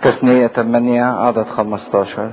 تثنية 8 عدد 15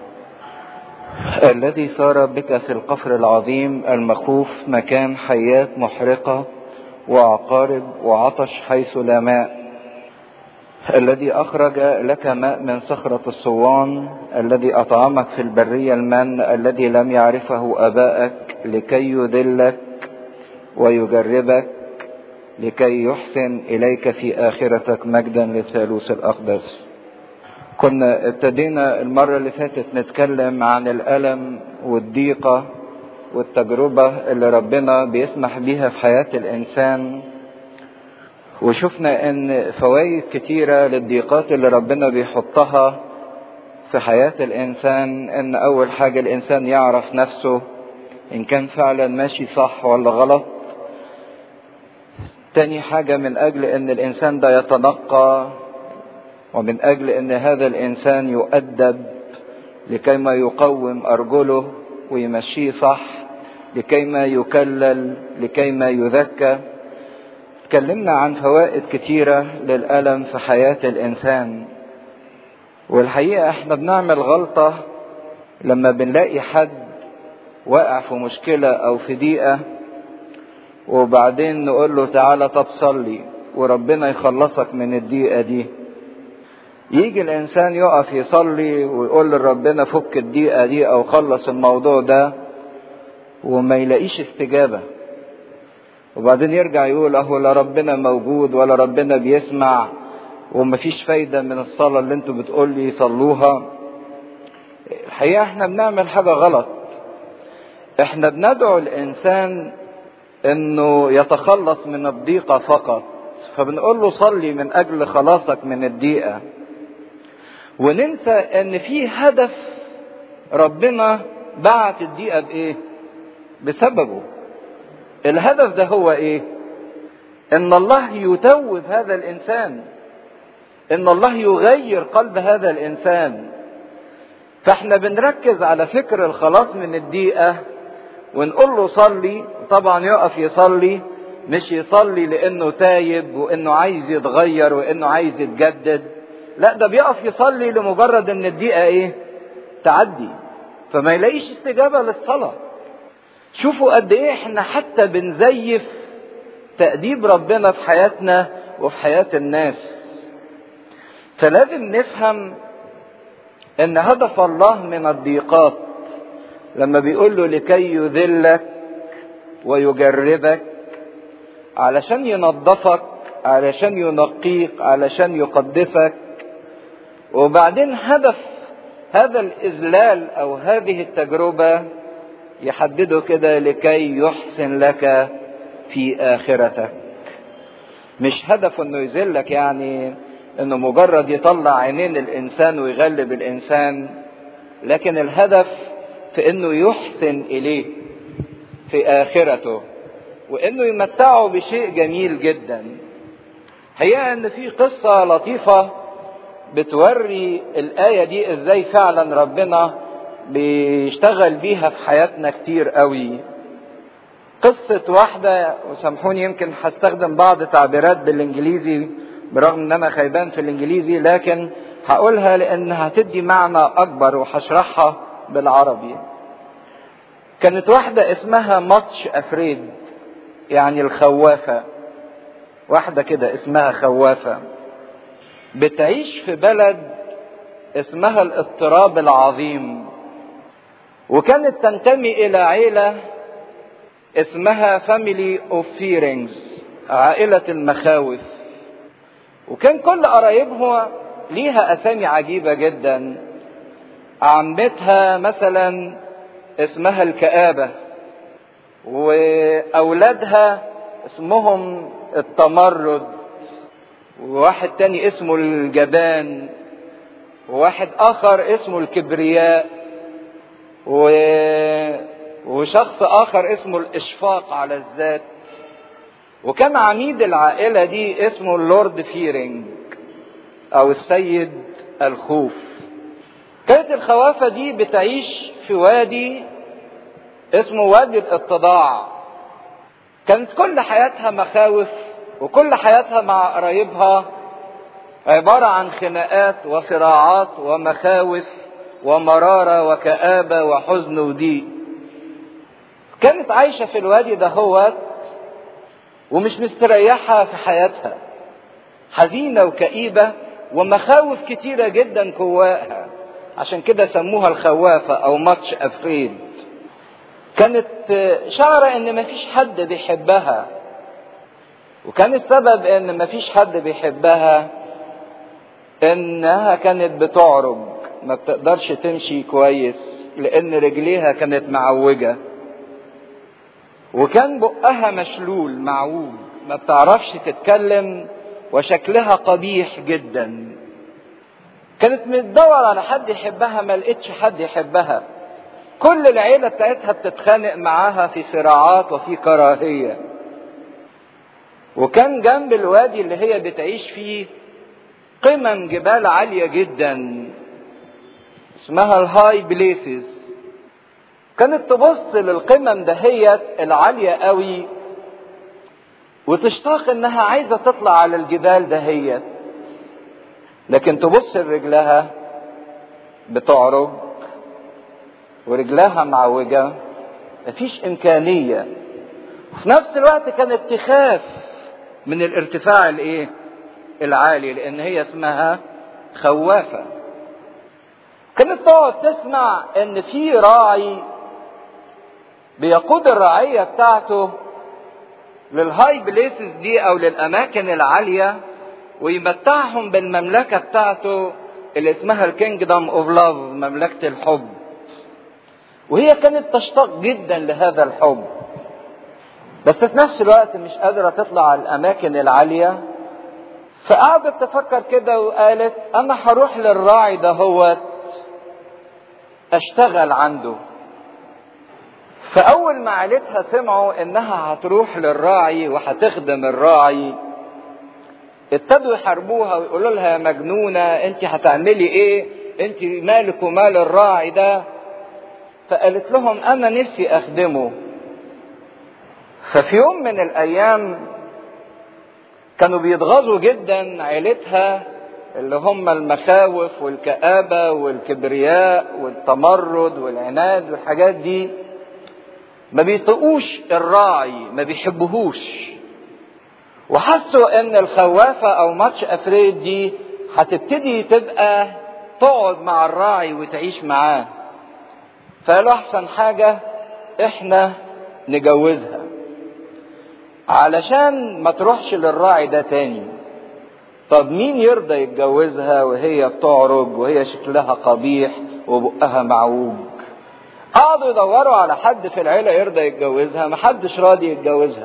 الذي سار بك في القفر العظيم المخوف مكان حياة محرقة وعقارب وعطش حيث لا ماء الذي أخرج لك ماء من صخرة الصوان الذي أطعمك في البرية المن الذي لم يعرفه أبائك لكي يذلك ويجربك لكي يحسن إليك في آخرتك مجدا للثالوث الأقدس كنا ابتدينا المرة اللي فاتت نتكلم عن الألم والضيقة والتجربة اللي ربنا بيسمح بيها في حياة الإنسان وشفنا ان فوائد كتيرة للضيقات اللي ربنا بيحطها في حياة الانسان ان اول حاجة الانسان يعرف نفسه ان كان فعلا ماشي صح ولا غلط تاني حاجة من اجل ان الانسان ده يتنقى ومن اجل ان هذا الانسان يؤدب لكي ما يقوم ارجله ويمشيه صح لكي ما يكلل لكي ما يذكى اتكلمنا عن فوائد كتيرة للألم في حياة الإنسان والحقيقة احنا بنعمل غلطة لما بنلاقي حد واقع في مشكلة أو في ضيقة وبعدين نقول له تعالى طب صلي وربنا يخلصك من الضيقة دي يجي الإنسان يقف يصلي ويقول لربنا فك الضيقة دي أو خلص الموضوع ده وما يلاقيش استجابة وبعدين يرجع يقول اهو لا ربنا موجود ولا ربنا بيسمع ومفيش فايده من الصلاه اللي انتوا بتقول لي صلوها الحقيقه احنا بنعمل حاجه غلط احنا بندعو الانسان انه يتخلص من الضيقه فقط فبنقول له صلي من اجل خلاصك من الضيقه وننسى ان في هدف ربنا بعت الضيقه بايه بسببه الهدف ده هو ايه ان الله يتوب هذا الانسان ان الله يغير قلب هذا الانسان فاحنا بنركز على فكر الخلاص من الضيقه ونقول له صلي طبعا يقف يصلي مش يصلي لانه تايب وانه عايز يتغير وانه عايز يتجدد لا ده بيقف يصلي لمجرد ان الضيقه ايه تعدي فما يلاقيش استجابه للصلاه شوفوا قد ايه احنا حتى بنزيف تأديب ربنا في حياتنا وفي حياة الناس فلازم نفهم ان هدف الله من الضيقات لما بيقول له لكي يذلك ويجربك علشان ينظفك علشان ينقيك علشان يقدسك وبعدين هدف هذا الاذلال او هذه التجربه يحدده كده لكي يحسن لك في آخرتك مش هدفه انه يذلك يعني انه مجرد يطلع عينين الانسان ويغلب الانسان لكن الهدف في انه يحسن اليه في اخرته وانه يمتعه بشيء جميل جدا هي ان في قصة لطيفة بتوري الآية دي ازاي فعلا ربنا بيشتغل بيها في حياتنا كتير قوي قصة واحدة وسامحوني يمكن هستخدم بعض تعبيرات بالانجليزي برغم ان انا خيبان في الانجليزي لكن هقولها لان هتدي معنى اكبر وهشرحها بالعربي كانت واحدة اسمها ماتش افريد يعني الخوافة واحدة كده اسمها خوافة بتعيش في بلد اسمها الاضطراب العظيم وكانت تنتمي الى عيلة اسمها فاميلي اوف فيرينجز عائلة المخاوف وكان كل قرايبها ليها اسامي عجيبة جدا عمتها مثلا اسمها الكآبة واولادها اسمهم التمرد وواحد تاني اسمه الجبان وواحد اخر اسمه الكبرياء و... وشخص اخر اسمه الاشفاق على الذات وكان عميد العائلة دي اسمه اللورد فيرينج او السيد الخوف كانت الخوافة دي بتعيش في وادي اسمه وادي الاتضاع كانت كل حياتها مخاوف وكل حياتها مع قرايبها عبارة عن خناقات وصراعات ومخاوف ومرارة وكآبة وحزن وضيق كانت عايشة في الوادي دهوت ومش مستريحة في حياتها حزينة وكئيبة ومخاوف كتيرة جدا جواها عشان كده سموها الخوافة أو ماتش أفريد كانت شعرة إن مفيش حد بيحبها وكان السبب إن مفيش حد بيحبها إنها كانت بتعرج ما بتقدرش تمشي كويس لأن رجليها كانت معوجة وكان بقها مشلول معوج ما بتعرفش تتكلم وشكلها قبيح جدا كانت بتدور على حد يحبها ما لقتش حد يحبها كل العيله بتاعتها بتتخانق معاها في صراعات وفي كراهيه وكان جنب الوادي اللي هي بتعيش فيه قمم جبال عاليه جدا اسمها الهاي بليسز كانت تبص للقمم دهيت العاليه قوي وتشتاق انها عايزه تطلع على الجبال دهيت لكن تبص لرجلها بتعرج ورجلها معوجة مفيش إمكانية وفي نفس الوقت كانت تخاف من الارتفاع الايه العالي لان هي اسمها خوافة كانت تقعد تسمع ان في راعي بيقود الرعية بتاعته للهاي بليسز دي او للاماكن العالية ويمتعهم بالمملكة بتاعته اللي اسمها الكينجدم اوف لاف مملكة الحب وهي كانت تشتاق جدا لهذا الحب بس في نفس الوقت مش قادرة تطلع على الأماكن العالية فقعدت تفكر كده وقالت أنا هروح للراعي ده هو أشتغل عنده فأول ما عيلتها سمعوا إنها هتروح للراعي وهتخدم الراعي ابتدوا يحاربوها ويقولوا لها يا مجنونة أنت هتعملي إيه؟ أنت مالك ومال الراعي ده؟ فقالت لهم أنا نفسي أخدمه ففي يوم من الايام كانوا بيتغاظوا جدا عيلتها اللي هم المخاوف والكآبة والكبرياء والتمرد والعناد والحاجات دي ما بيطقوش الراعي ما بيحبوهوش وحسوا ان الخوافة او ماتش افريد دي هتبتدي تبقى تقعد مع الراعي وتعيش معاه فقالوا احسن حاجة احنا نجوزها علشان ما تروحش للراعي ده تاني طب مين يرضى يتجوزها وهي بتعرج وهي شكلها قبيح وبقها معوج قعدوا يدوروا على حد في العيلة يرضى يتجوزها محدش راضي يتجوزها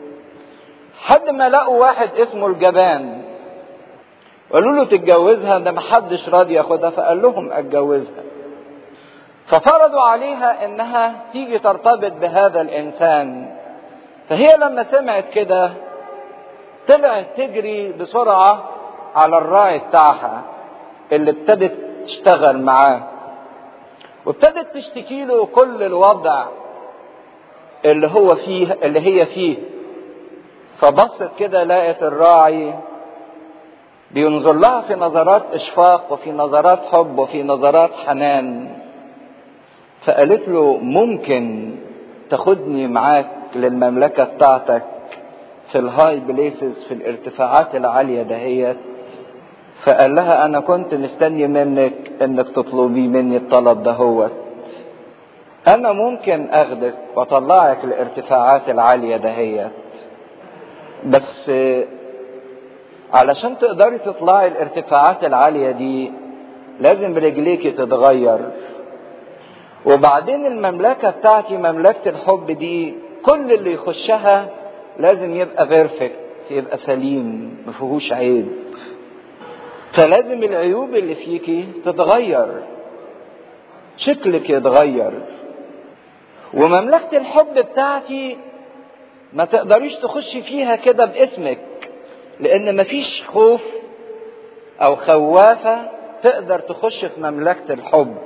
حد ما لقوا واحد اسمه الجبان قالوا له تتجوزها ده محدش راضي ياخدها فقال لهم اتجوزها ففرضوا عليها انها تيجي ترتبط بهذا الانسان فهي لما سمعت كده طلعت تجري بسرعة على الراعي بتاعها اللي ابتدت تشتغل معاه وابتدت تشتكي له كل الوضع اللي هو فيه اللي هي فيه فبصت كده لقت الراعي بينظر لها في نظرات اشفاق وفي نظرات حب وفي نظرات حنان فقالت له ممكن تاخدني معاك للمملكة بتاعتك في الهاي بليسز في الارتفاعات العالية دهيت فقال لها انا كنت مستني منك انك تطلبي مني الطلب دهوت انا ممكن اخدك واطلعك الارتفاعات العالية دهيت بس علشان تقدري تطلعي الارتفاعات العالية دي لازم رجليكي تتغير وبعدين المملكة بتاعتي مملكة الحب دي كل اللي يخشها لازم يبقى بيرفكت يبقى سليم ما فيهوش عيب فلازم العيوب اللي فيكي تتغير شكلك يتغير ومملكة الحب بتاعتي ما تقدريش تخشي فيها كده باسمك لان مفيش خوف او خوافة تقدر تخش في مملكة الحب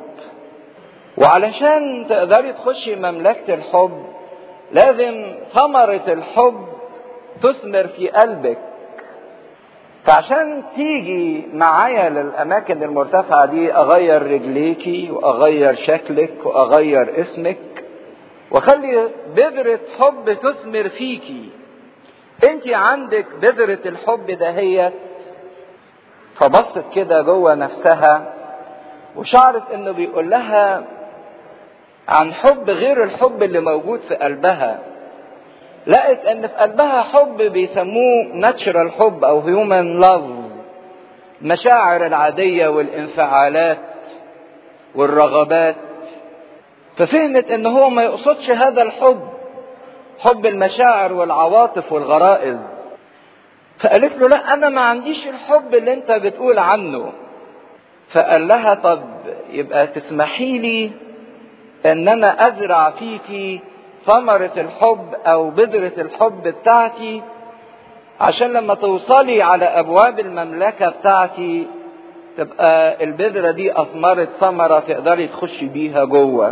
وعلشان تقدري تخشي مملكة الحب لازم ثمرة الحب تثمر في قلبك فعشان تيجي معايا للأماكن المرتفعة دي أغير رجليكي وأغير شكلك وأغير اسمك وخلي بذرة حب تثمر فيكي انت عندك بذرة الحب دهيت فبصت كده جوه نفسها وشعرت انه بيقول لها عن حب غير الحب اللي موجود في قلبها لقت ان في قلبها حب بيسموه ناتشرال حب او هيومن لاف المشاعر العاديه والانفعالات والرغبات ففهمت ان هو ما يقصدش هذا الحب حب المشاعر والعواطف والغرائز فقالت له لا انا ما عنديش الحب اللي انت بتقول عنه فقال لها طب يبقى تسمحي لي ان انا ازرع فيكي ثمرة الحب او بذرة الحب بتاعتي عشان لما توصلي على ابواب المملكة بتاعتي تبقى البذرة دي اثمرت ثمرة تقدري تخشي بيها جوه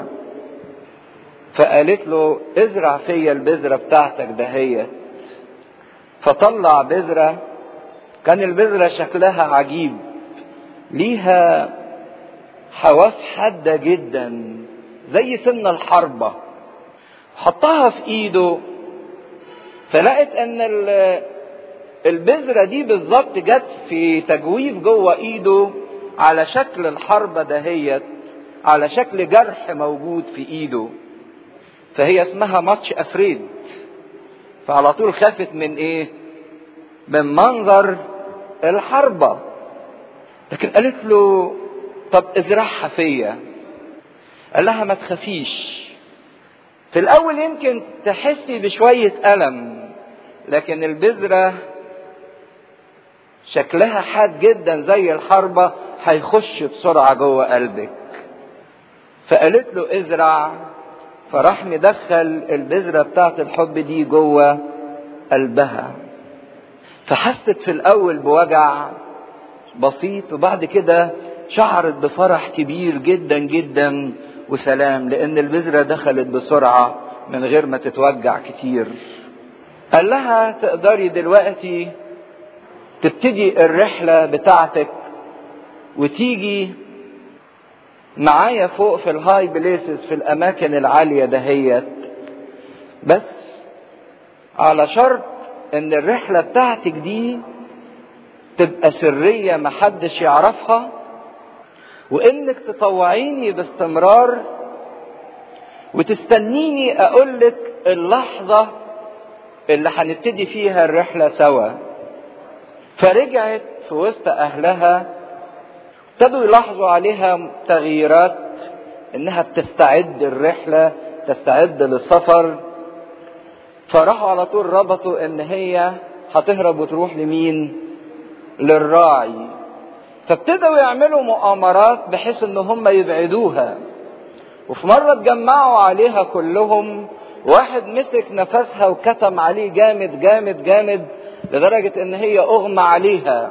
فقالت له ازرع فيا البذرة بتاعتك دهيت فطلع بذرة كان البذرة شكلها عجيب ليها حواف حادة جدا زي سن الحربة حطها في ايده فلقت ان البذرة دي بالظبط جت في تجويف جوه ايده على شكل الحربة دهيت على شكل جرح موجود في ايده فهي اسمها ماتش افريد فعلى طول خافت من ايه من منظر الحربة لكن قالت له طب ازرعها فيا قال لها ما تخافيش في الاول يمكن تحسي بشوية الم لكن البذرة شكلها حاد جدا زي الحربة هيخش بسرعة جوه قلبك فقالت له ازرع فراح مدخل البذرة بتاعت الحب دي جوه قلبها فحست في الأول بوجع بسيط وبعد كده شعرت بفرح كبير جدا جدا وسلام لأن البذرة دخلت بسرعة من غير ما تتوجع كتير قال لها تقدري دلوقتي تبتدي الرحلة بتاعتك وتيجي معايا فوق في الهاي بليسز في الاماكن العاليه دهيت بس على شرط ان الرحله بتاعتك دي تبقى سريه محدش يعرفها وانك تطوعيني باستمرار وتستنيني اقولك اللحظه اللي هنبتدي فيها الرحله سوا فرجعت في وسط اهلها ابتدوا يلاحظوا عليها تغييرات انها بتستعد الرحله تستعد للسفر فراحوا على طول ربطوا ان هي هتهرب وتروح لمين للراعي فابتدوا يعملوا مؤامرات بحيث ان هم يبعدوها وفي مرة اتجمعوا عليها كلهم واحد مسك نفسها وكتم عليه جامد جامد جامد لدرجة ان هي اغمى عليها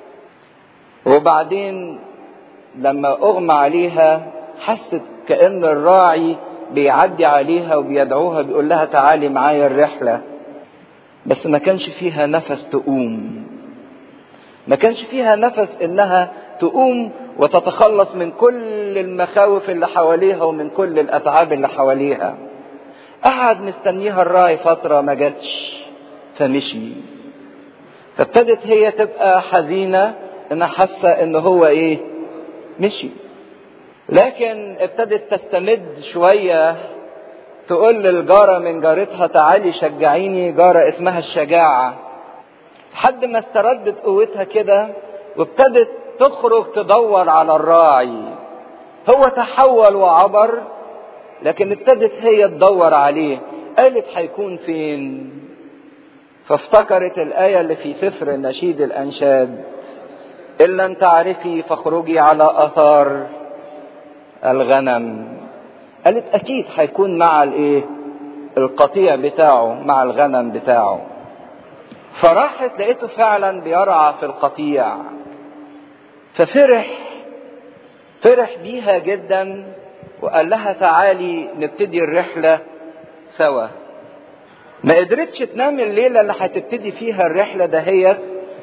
وبعدين لما اغمى عليها حست كأن الراعي بيعدي عليها وبيدعوها بيقول لها تعالي معايا الرحلة بس ما كانش فيها نفس تقوم ما كانش فيها نفس انها تقوم وتتخلص من كل المخاوف اللي حواليها ومن كل الاتعاب اللي حواليها قعد مستنيها الراعي فترة ما جاتش فمشي فابتدت هي تبقى حزينة انها حاسة ان هو ايه مشي لكن ابتدت تستمد شوية تقول للجارة من جارتها تعالي شجعيني جارة اسمها الشجاعة لحد ما استردت قوتها كده وابتدت تخرج تدور على الراعي هو تحول وعبر لكن ابتدت هي تدور عليه قالت هيكون فين فافتكرت الآية اللي في سفر النشيد الأنشاد إن لم تعرفي فاخرجي على آثار الغنم قالت أكيد هيكون مع الإيه القطيع بتاعه مع الغنم بتاعه فراحت لقيته فعلا بيرعى في القطيع ففرح فرح بيها جدا وقال لها تعالي نبتدي الرحلة سوا ما قدرتش تنام الليلة اللي هتبتدي فيها الرحلة دهيت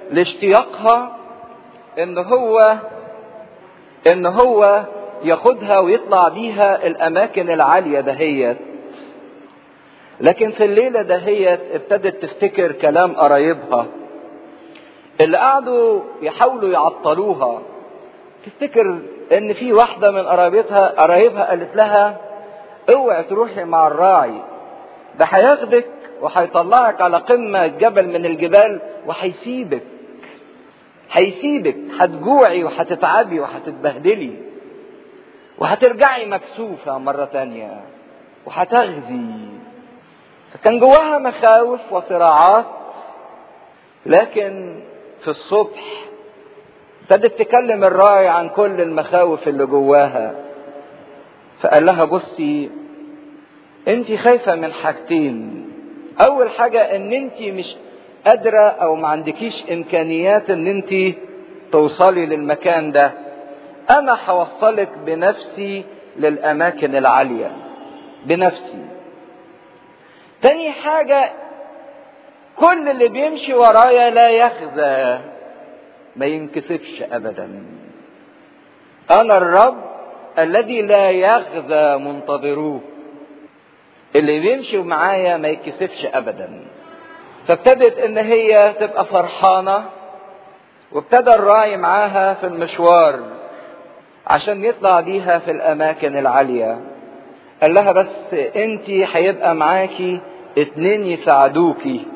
لاشتياقها ان هو ان هو ياخدها ويطلع بيها الاماكن العاليه دهيت لكن في الليله دهيت ابتدت تفتكر كلام قرايبها اللي قعدوا يحاولوا يعطلوها تفتكر ان في واحده من قرايبتها قرايبها قالت لها اوعي تروحي مع الراعي ده هياخدك وهيطلعك على قمه جبل من الجبال وهيسيبك هيسيبك هتجوعي وهتتعبي وهتتبهدلي وهترجعي مكسوفه مره تانيه وهتغزي فكان جواها مخاوف وصراعات لكن في الصبح ابتدت تكلم الراعي عن كل المخاوف اللي جواها فقال لها بصي انت خايفه من حاجتين اول حاجه ان انت مش قادره او ما عندكيش امكانيات ان انت توصلي للمكان ده انا هوصلك بنفسي للاماكن العاليه بنفسي تاني حاجه كل اللي بيمشي ورايا لا يخزى ما ينكسفش ابدا انا الرب الذي لا يخزى منتظروه اللي بيمشي معايا ما يتكسفش ابدا فابتدت ان هي تبقى فرحانه وابتدى الراعي معاها في المشوار عشان يطلع بيها في الاماكن العاليه قال لها بس انت هيبقى معاكي اتنين يساعدوكي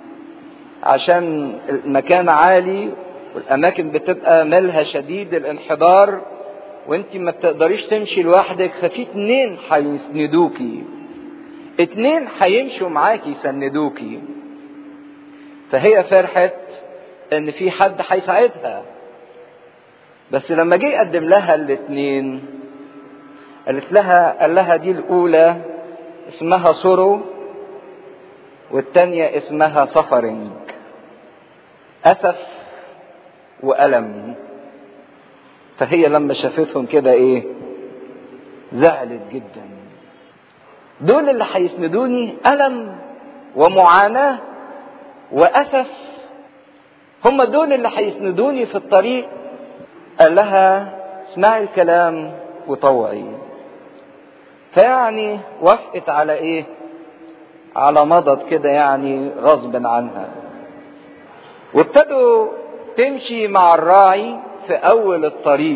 عشان المكان عالي والاماكن بتبقى مالها شديد الانحدار وانت ما بتقدريش تمشي لوحدك ففي اتنين هيسندوكي اتنين هيمشوا معاكي يسندوكي فهي فرحت ان في حد هيساعدها بس لما جه يقدم لها الاتنين قالت لها قال لها دي الاولى اسمها سورو والتانية اسمها سفرنج اسف والم فهي لما شافتهم كده ايه زعلت جدا دول اللي هيسندوني الم ومعاناه واسف هم دول اللي هيسندوني في الطريق قال لها اسمعي الكلام وطوعي فيعني وافقت على ايه على مضض كده يعني غصب عنها وابتدوا تمشي مع الراعي في اول الطريق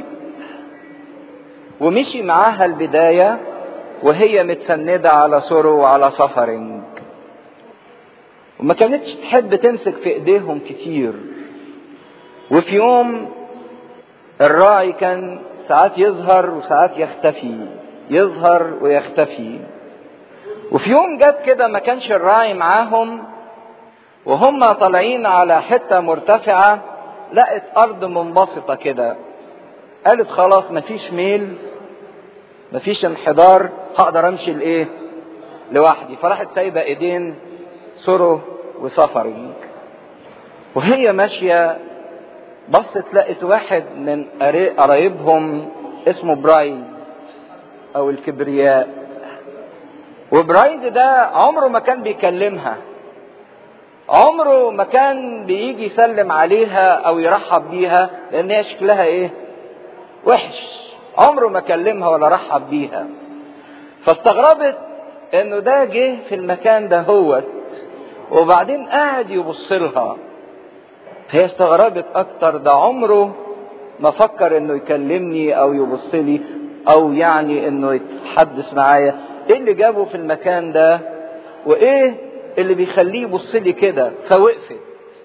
ومشي معاها البداية وهي متسندة على سورو وعلى سفرنج وما كانتش تحب تمسك في ايديهم كتير وفي يوم الراعي كان ساعات يظهر وساعات يختفي يظهر ويختفي وفي يوم جت كده ما كانش الراعي معاهم وهم طالعين على حتة مرتفعة لقت أرض منبسطة كده قالت خلاص مفيش ميل مفيش انحدار هقدر امشي لايه لوحدي فراحت سايبه ايدين سورو وسفرنج وهي ماشيه بصت لقت واحد من قرايبهم اسمه برايد او الكبرياء وبرايد ده عمره ما كان بيكلمها عمره ما كان بيجي يسلم عليها او يرحب بيها لان هي شكلها ايه وحش عمره ما كلمها ولا رحب بيها فاستغربت انه ده جه في المكان ده هوت وبعدين قاعد يبص لها هي استغربت اكتر ده عمره ما فكر انه يكلمني او يبص لي او يعني انه يتحدث معايا ايه اللي جابه في المكان ده وايه اللي بيخليه يبص لي كده فوقفت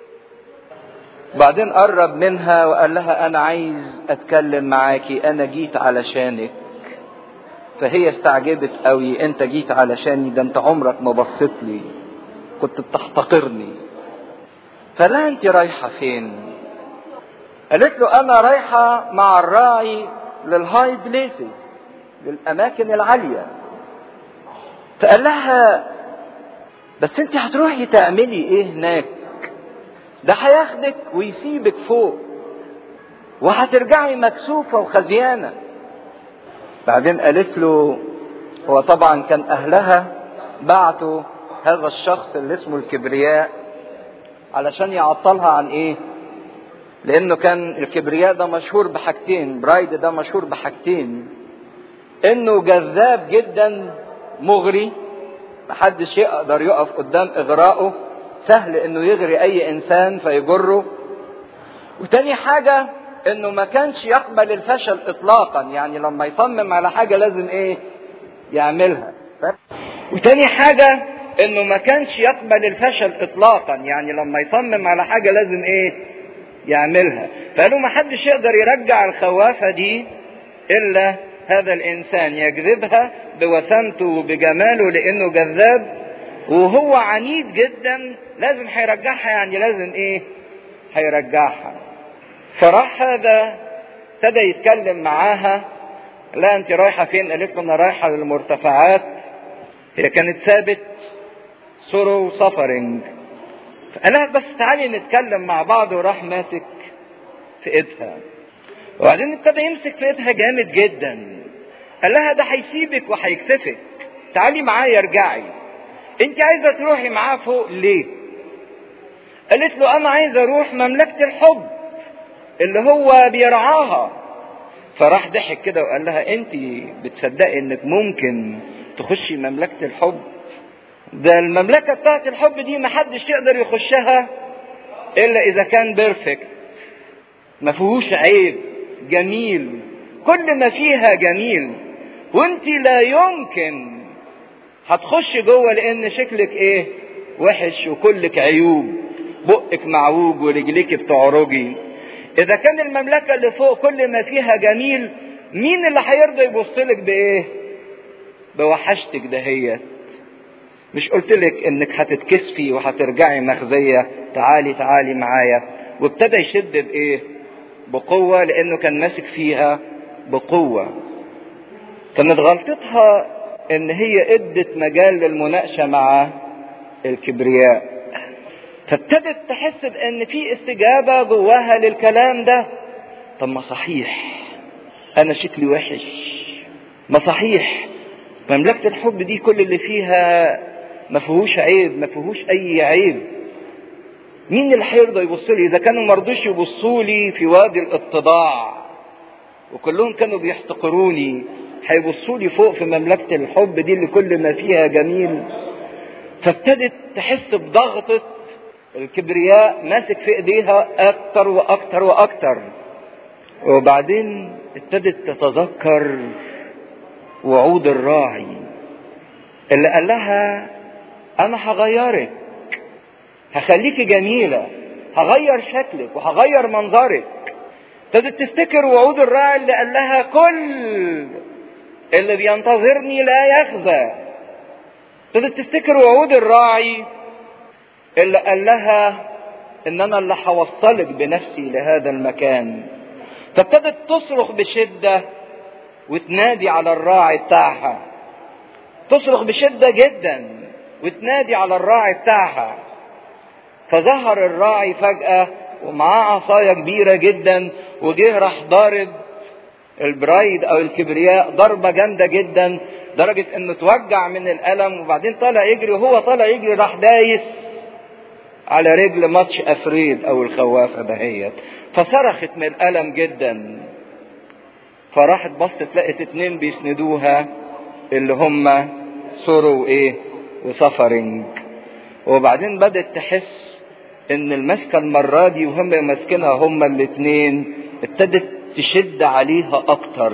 بعدين قرب منها وقال لها انا عايز اتكلم معاكي انا جيت علشانك فهي استعجبت قوي انت جيت علشاني ده انت عمرك ما بصيت لي كنت بتحتقرني فلا انت رايحه فين قالت له انا رايحه مع الراعي للهاي بليسز للاماكن العاليه فقال لها بس انت هتروحي تعملي ايه هناك ده هياخدك ويسيبك فوق وهترجعي مكسوفه وخزيانه بعدين قالت له هو طبعا كان اهلها بعتوا هذا الشخص اللي اسمه الكبرياء علشان يعطلها عن ايه لانه كان الكبرياء ده مشهور بحاجتين برايد ده مشهور بحاجتين انه جذاب جدا مغري محدش يقدر يقف قدام اغراءه سهل انه يغري اي انسان فيجره وتاني حاجة انه ما كانش يقبل الفشل اطلاقا يعني لما يصمم على حاجة لازم ايه يعملها وتاني حاجة انه ما كانش يقبل الفشل اطلاقا يعني لما يصمم على حاجة لازم ايه يعملها فقالوا ما حدش يقدر يرجع الخوافة دي الا هذا الانسان يجذبها بوسامته وبجماله لانه جذاب وهو عنيد جدا لازم هيرجعها يعني لازم ايه هيرجعها فراح هذا ابتدى يتكلم معاها لا انت رايحة فين قالت له انا رايحة للمرتفعات هي كانت ثابت سورو سفرنج فقال لها بس تعالي نتكلم مع بعض وراح ماسك في ايدها وبعدين ابتدى يمسك في ايدها جامد جدا قال لها ده هيسيبك وهيكسفك تعالي معايا ارجعي انت عايزه تروحي معاه فوق ليه قالت له انا عايزه اروح مملكه الحب اللي هو بيرعاها فراح ضحك كده وقال لها انت بتصدقي انك ممكن تخشي مملكه الحب ده المملكه بتاعت الحب دي محدش يقدر يخشها الا اذا كان بيرفكت ما فيهوش عيب جميل كل ما فيها جميل وانت لا يمكن هتخش جوه لان شكلك ايه وحش وكلك عيوب بقك معوج ورجليك بتعرجي اذا كان المملكة اللي فوق كل ما فيها جميل مين اللي هيرضى يبص لك بايه بوحشتك دهيت مش قلت لك انك هتتكسفي وهترجعي مخزية تعالي تعالي معايا وابتدى يشد بايه بقوة لانه كان ماسك فيها بقوة كانت غلطتها ان هي ادت مجال للمناقشة مع الكبرياء فابتدت تحس بان في استجابة جواها للكلام ده طب ما صحيح انا شكلي وحش ما صحيح مملكة الحب دي كل اللي فيها ما فيهوش عيب ما فيهوش اي عيب مين اللي هيرضى يبص لي اذا كانوا مرضوش يبصوا لي في وادي الاتضاع وكلهم كانوا بيحتقروني هيبصوا لي فوق في مملكة الحب دي اللي كل ما فيها جميل فابتدت تحس بضغطة الكبرياء ماسك في ايديها اكتر واكتر واكتر وبعدين ابتدت تتذكر وعود الراعي اللي قال لها انا هغيرك هخليكي جميلة هغير شكلك وهغير منظرك ابتدت تفتكر وعود الراعي اللي قال لها كل اللي بينتظرني لا يخزى ابتدت تفتكر وعود الراعي اللي قال لها ان انا اللي هوصلك بنفسي لهذا المكان فابتدت تصرخ بشدة وتنادي على الراعي بتاعها تصرخ بشدة جدا وتنادي على الراعي بتاعها فظهر الراعي فجأة ومعاه عصاية كبيرة جدا وجه راح ضارب البرايد او الكبرياء ضربة جامدة جدا درجة انه توجع من الالم وبعدين طالع يجري وهو طالع يجري راح دايس على رجل ماتش افريد او الخوافة دهيت فصرخت من الالم جدا فراحت بصت لقت اتنين بيسندوها اللي هم سورو وايه وسفرنج وبعدين بدت تحس ان المسكه المره دي وهم ماسكينها هما الاتنين ابتدت تشد عليها اكتر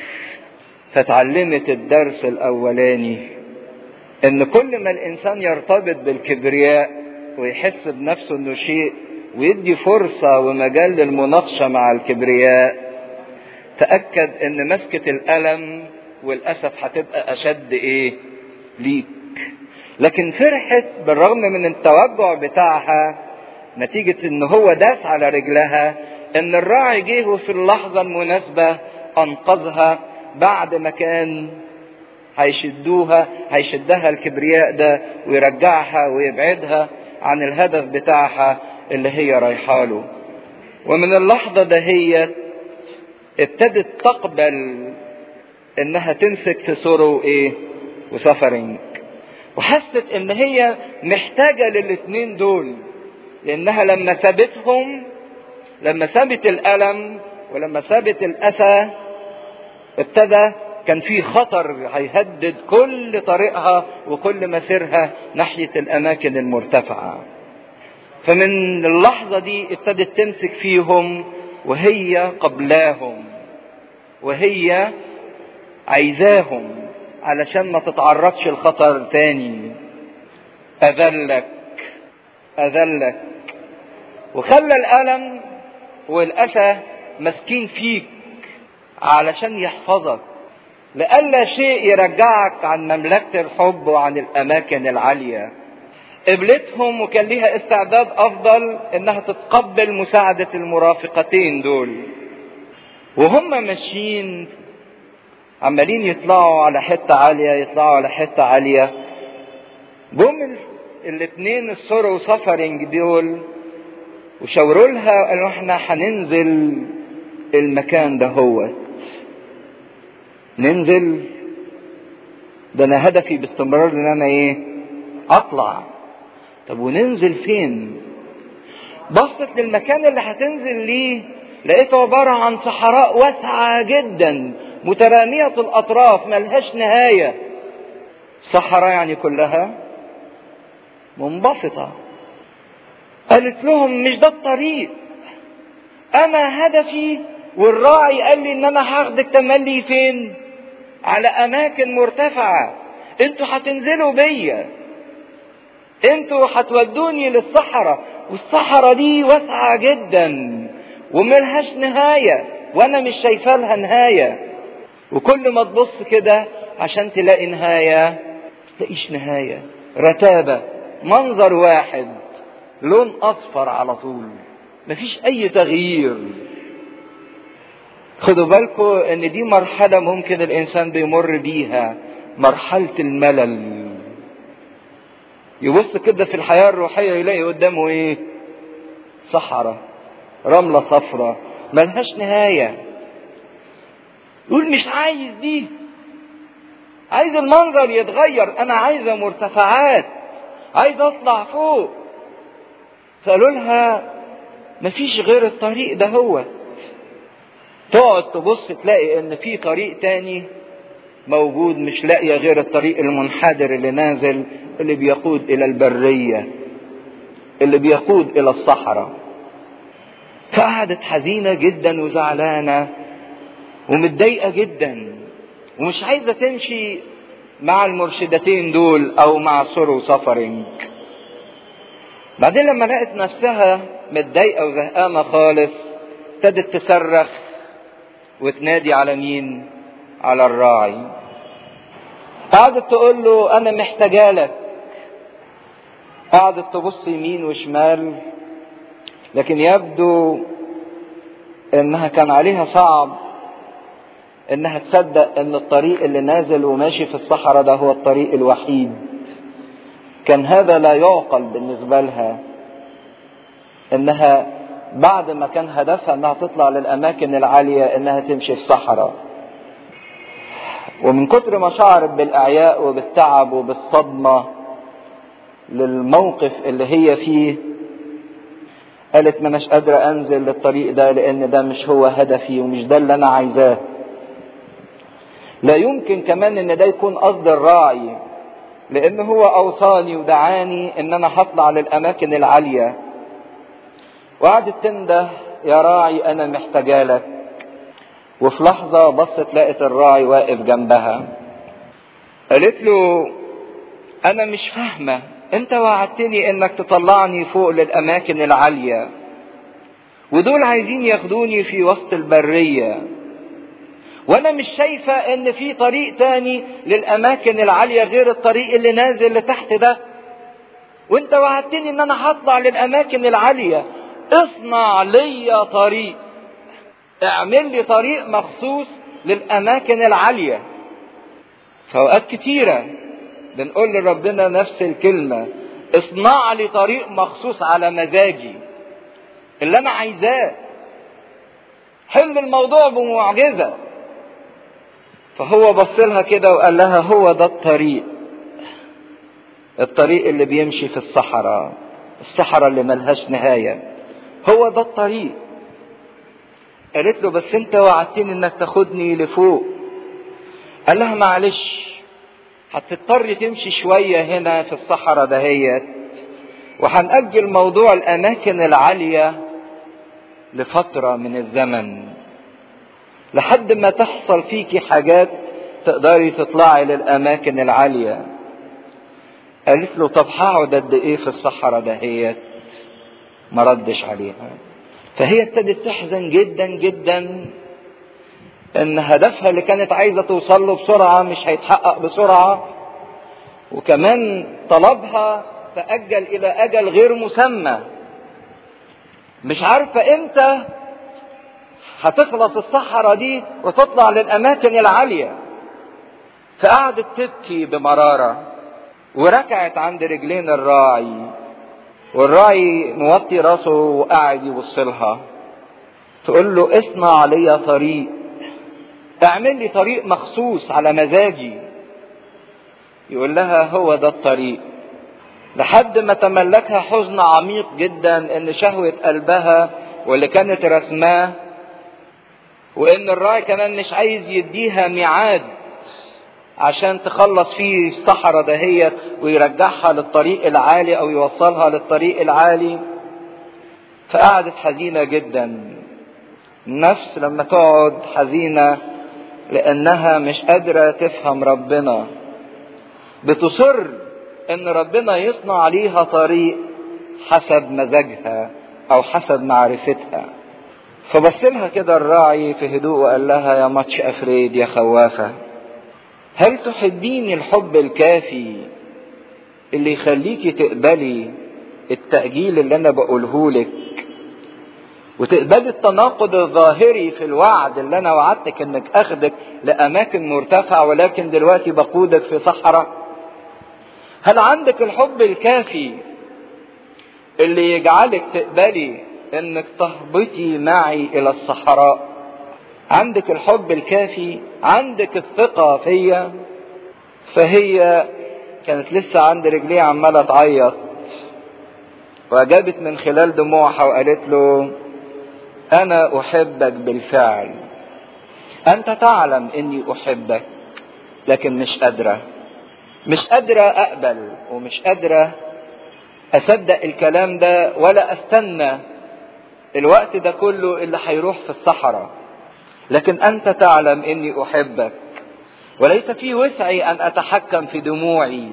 فتعلمت الدرس الاولاني ان كل ما الانسان يرتبط بالكبرياء ويحس بنفسه انه شيء ويدي فرصة ومجال للمناقشة مع الكبرياء تأكد ان مسكة الألم والأسف هتبقى أشد إيه ليك لكن فرحت بالرغم من التوجع بتاعها نتيجة ان هو داس على رجلها ان الراعي جه وفي اللحظة المناسبة انقذها بعد ما كان هيشدوها هيشدها الكبرياء ده ويرجعها ويبعدها عن الهدف بتاعها اللي هي رايحه له ومن اللحظة دهيت ابتدت تقبل انها تمسك في سورو ايه وسفرنج وحست ان هي محتاجة للاتنين دول لانها لما سابتهم لما سابت الألم ولما سابت الأسى ابتدى كان في خطر هيهدد كل طريقها وكل مسيرها ناحية الأماكن المرتفعة فمن اللحظة دي ابتدت تمسك فيهم وهي قبلاهم وهي عايزاهم علشان ما تتعرضش الخطر تاني أذلك أذلك وخلى الألم والأسى مسكين فيك علشان يحفظك لألا شيء يرجعك عن مملكة الحب وعن الأماكن العالية قبلتهم وكان ليها استعداد أفضل إنها تتقبل مساعدة المرافقتين دول وهم ماشيين عمالين يطلعوا على حتة عالية يطلعوا على حتة عالية جم الاثنين السور وسفرنج دول وشاوروا لها قالوا احنا هننزل المكان ده هو ننزل ده انا هدفي باستمرار ان انا ايه اطلع طب وننزل فين بصت للمكان اللي هتنزل ليه لقيته عبارة عن صحراء واسعة جدا مترامية الأطراف ملهاش نهاية صحراء يعني كلها منبسطة قالت لهم مش ده الطريق أنا هدفي والراعي قال لي إن أنا هاخدك تملي فين؟ على أماكن مرتفعة أنتوا هتنزلوا بيا أنتوا هتودوني للصحراء والصحراء دي واسعة جدا وملهاش نهاية وأنا مش شايفة لها نهاية وكل ما تبص كده عشان تلاقي نهاية تلاقيش نهاية رتابة منظر واحد لون أصفر على طول مفيش أي تغيير خدوا بالكم ان دي مرحلة ممكن الانسان بيمر بيها مرحلة الملل يبص كده في الحياة الروحية يلاقي قدامه ايه صحراء رملة صفراء ملهاش نهاية يقول مش عايز دي عايز المنظر يتغير انا عايزة مرتفعات عايز اطلع فوق فقالوا لها مفيش غير الطريق ده هو تقعد تبص تلاقي ان في طريق تاني موجود مش لاقيه غير الطريق المنحدر اللي نازل اللي بيقود الى البريه اللي بيقود الى الصحراء فقعدت حزينه جدا وزعلانه ومتضايقه جدا ومش عايزه تمشي مع المرشدتين دول او مع سورو سفرنج بعدين لما لقت نفسها متضايقه وزهقانه خالص ابتدت تصرخ وتنادي على مين على الراعي قعدت تقول له انا محتاجه لك قعدت تبص يمين وشمال لكن يبدو انها كان عليها صعب انها تصدق ان الطريق اللي نازل وماشي في الصحراء ده هو الطريق الوحيد كان هذا لا يعقل بالنسبه لها انها بعد ما كان هدفها انها تطلع للاماكن العاليه انها تمشي في صحراء ومن كتر ما شعرت بالاعياء وبالتعب وبالصدمه للموقف اللي هي فيه قالت ما اناش قادرة انزل للطريق ده لان ده مش هو هدفي ومش ده اللي انا عايزاه لا يمكن كمان ان ده يكون قصد الراعي لان هو اوصاني ودعاني ان انا هطلع للاماكن العاليه وقعدت تنده يا راعي انا محتاجه لك وفي لحظه بصت لقت الراعي واقف جنبها قالت له انا مش فاهمه انت وعدتني انك تطلعني فوق للاماكن العاليه ودول عايزين ياخدوني في وسط البريه وانا مش شايفه ان في طريق تاني للاماكن العاليه غير الطريق اللي نازل لتحت ده وانت وعدتني ان انا هطلع للاماكن العاليه اصنع لي طريق اعمل لي طريق مخصوص للاماكن العاليه فاوقات كتيره بنقول لربنا نفس الكلمه اصنع لي طريق مخصوص على مزاجي اللي انا عايزاه حل الموضوع بمعجزه فهو بص لها كده وقال لها هو ده الطريق الطريق اللي بيمشي في الصحراء الصحراء اللي ملهاش نهايه هو ده الطريق قالت له بس انت وعدتني انك تاخدني لفوق قال لها معلش هتضطر تمشي شوية هنا في الصحراء دهيت وهنأجل موضوع الأماكن العالية لفترة من الزمن لحد ما تحصل فيكي حاجات تقدري تطلعي للأماكن العالية قالت له طب هقعد قد ايه في الصحراء دهيت ما ردش عليها فهي ابتدت تحزن جدا جدا ان هدفها اللي كانت عايزه توصل له بسرعه مش هيتحقق بسرعه وكمان طلبها تاجل الى اجل غير مسمى مش عارفه امتى هتخلص الصحراء دي وتطلع للاماكن العاليه فقعدت تبكي بمراره وركعت عند رجلين الراعي والراعي موطي راسه وقاعد يبص لها تقول له اصنع لي طريق اعمل لي طريق مخصوص على مزاجي يقول لها هو ده الطريق لحد ما تملكها حزن عميق جدا ان شهوة قلبها واللي كانت رسماه وان الراعي كمان مش عايز يديها ميعاد عشان تخلص فيه الصحراء دهيت ويرجعها للطريق العالي او يوصلها للطريق العالي فقعدت حزينة جدا النفس لما تقعد حزينة لانها مش قادرة تفهم ربنا بتصر ان ربنا يصنع عليها طريق حسب مزاجها او حسب معرفتها فبص لها كده الراعي في هدوء وقال لها يا ماتش افريد يا خوافه هل تحبين الحب الكافي اللي يخليكي تقبلي التأجيل اللي أنا بقوله لك وتقبلي التناقض الظاهري في الوعد اللي أنا وعدتك إنك أخدك لأماكن مرتفعة ولكن دلوقتي بقودك في صحراء هل عندك الحب الكافي اللي يجعلك تقبلي إنك تهبطي معي إلى الصحراء عندك الحب الكافي عندك الثقة فيا فهي كانت لسه عند رجليه عمالة تعيط وأجابت من خلال دموعها وقالت له أنا أحبك بالفعل أنت تعلم إني أحبك لكن مش قادرة مش قادرة أقبل ومش قادرة أصدق الكلام ده ولا أستنى الوقت ده كله اللي هيروح في الصحراء لكن انت تعلم اني احبك وليس في وسعي ان اتحكم في دموعي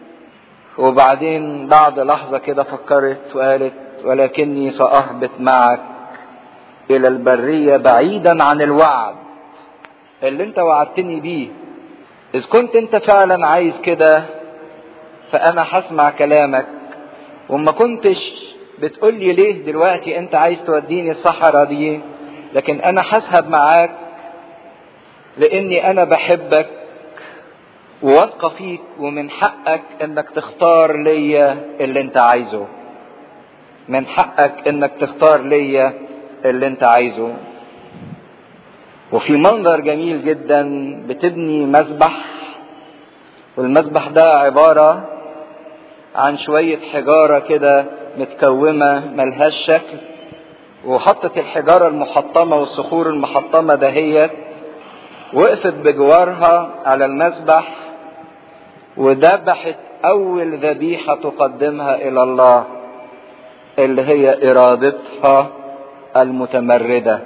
وبعدين بعد لحظة كده فكرت وقالت ولكني سأهبط معك إلى البرية بعيدا عن الوعد اللي أنت وعدتني بيه إذ كنت أنت فعلا عايز كده فأنا هسمع كلامك وما كنتش بتقول لي ليه دلوقتي أنت عايز توديني الصحراء دي لكن انا هسهب معاك لاني انا بحبك وواثقه فيك ومن حقك انك تختار ليا اللي انت عايزه من حقك انك تختار ليا اللي انت عايزه وفي منظر جميل جدا بتبني مسبح والمسبح ده عبارة عن شوية حجارة كده متكومة ملهاش شكل وحطت الحجارة المحطمة والصخور المحطمة دهيت وقفت بجوارها على المسبح وذبحت أول ذبيحة تقدمها إلى الله اللي هي إرادتها المتمردة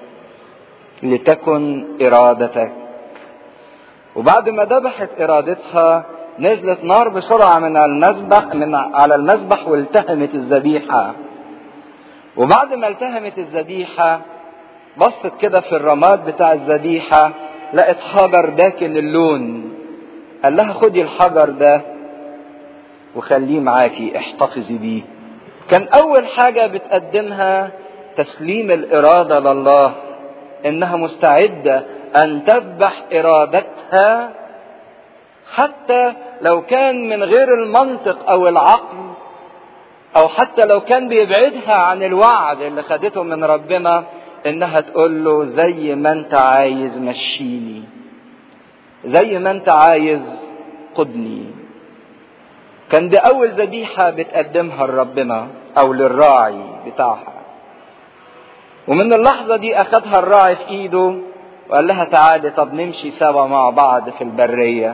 لتكن إرادتك وبعد ما ذبحت إرادتها نزلت نار بسرعة من المذبح من على المذبح والتهمت الذبيحة وبعد ما التهمت الذبيحة بصت كده في الرماد بتاع الذبيحة لقت حجر داكن اللون قال لها خدي الحجر ده وخليه معاكي احتفظي بيه كان اول حاجة بتقدمها تسليم الارادة لله انها مستعدة ان تذبح ارادتها حتى لو كان من غير المنطق او العقل او حتى لو كان بيبعدها عن الوعد اللي خدته من ربنا انها تقول له زي ما انت عايز مشيني زي ما انت عايز قدني كان دي اول ذبيحة بتقدمها لربنا او للراعي بتاعها ومن اللحظة دي أخدها الراعي في إيده وقال لها تعالي طب نمشي سوا مع بعض في البرية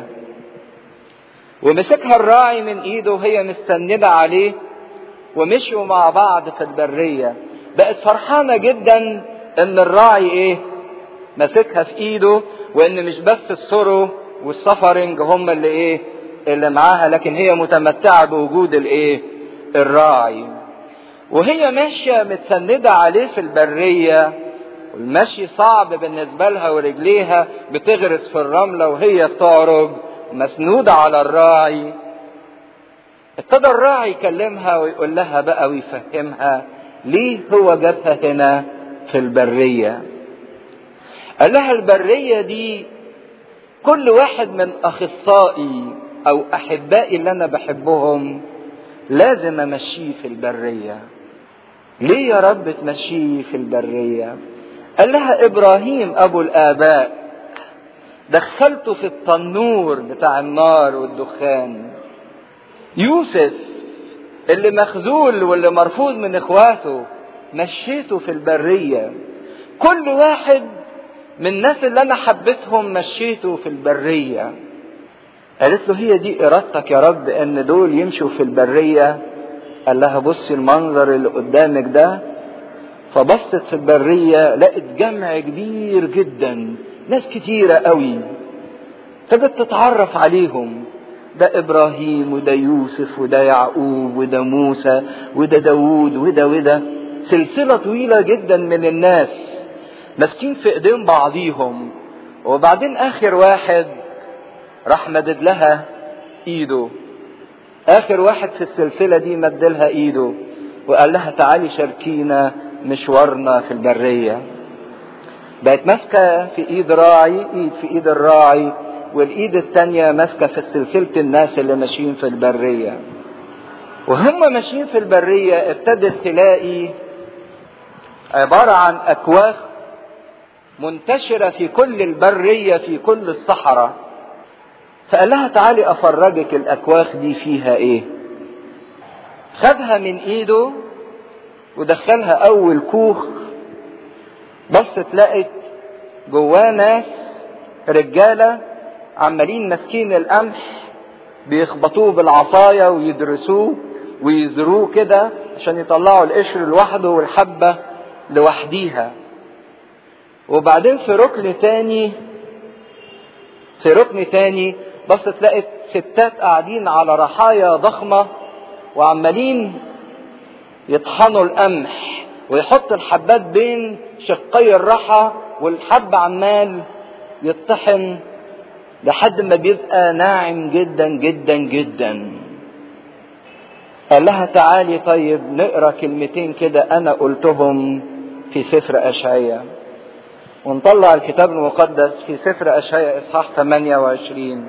ومسكها الراعي من إيده وهي مستندة عليه ومشوا مع بعض في البرية بقت فرحانة جدا إن الراعي إيه ماسكها في إيده وإن مش بس السرو والسفرنج هم اللي إيه اللي معاها لكن هي متمتعة بوجود الإيه الراعي وهي ماشية متسندة عليه في البرية والمشي صعب بالنسبة لها ورجليها بتغرس في الرملة وهي بتعرج مسنودة على الراعي ابتدى الراعي يكلمها ويقول لها بقى ويفهمها ليه هو جابها هنا في البرية قال لها البرية دي كل واحد من أخصائي أو أحبائي اللي أنا بحبهم لازم أمشيه في البرية ليه يا رب تمشيه في البرية قال لها إبراهيم أبو الآباء دخلته في التنور بتاع النار والدخان يوسف اللي مخذول واللي مرفوض من اخواته مشيته في البرية كل واحد من الناس اللي انا حبيتهم مشيته في البرية قالت له هي دي ارادتك يا رب ان دول يمشوا في البرية قال لها بصي المنظر اللي قدامك ده فبصت في البرية لقت جمع كبير جدا ناس كتيرة قوي ابتدت تتعرف عليهم ده ابراهيم وده يوسف وده يعقوب وده موسى وده داوود وده وده سلسلة طويلة جدا من الناس ماسكين في ايدين بعضيهم وبعدين اخر واحد راح مدد لها ايده اخر واحد في السلسلة دي مد لها ايده وقال لها تعالي شاركينا مشوارنا في البرية بقت ماسكة في ايد راعي ايد في ايد الراعي والايد التانية ماسكة في سلسلة الناس اللي ماشيين في البرية وهم ماشيين في البرية ابتدت تلاقي عبارة عن اكواخ منتشرة في كل البرية في كل الصحراء فقال لها تعالي افرجك الاكواخ دي فيها ايه خدها من ايده ودخلها اول كوخ بصت لقت جواه ناس رجاله عمالين ماسكين القمح بيخبطوه بالعصاية ويدرسوه ويزروه كده عشان يطلعوا القشر لوحده والحبة لوحديها وبعدين في ركن تاني في ركن تاني بص تلاقي ستات قاعدين على رحايا ضخمة وعمالين يطحنوا القمح ويحط الحبات بين شقي الرحى والحب عمال يطحن لحد ما بيبقى ناعم جدا جدا جدا قال لها تعالي طيب نقرا كلمتين كده انا قلتهم في سفر اشعياء ونطلع الكتاب المقدس في سفر اشعياء اصحاح 28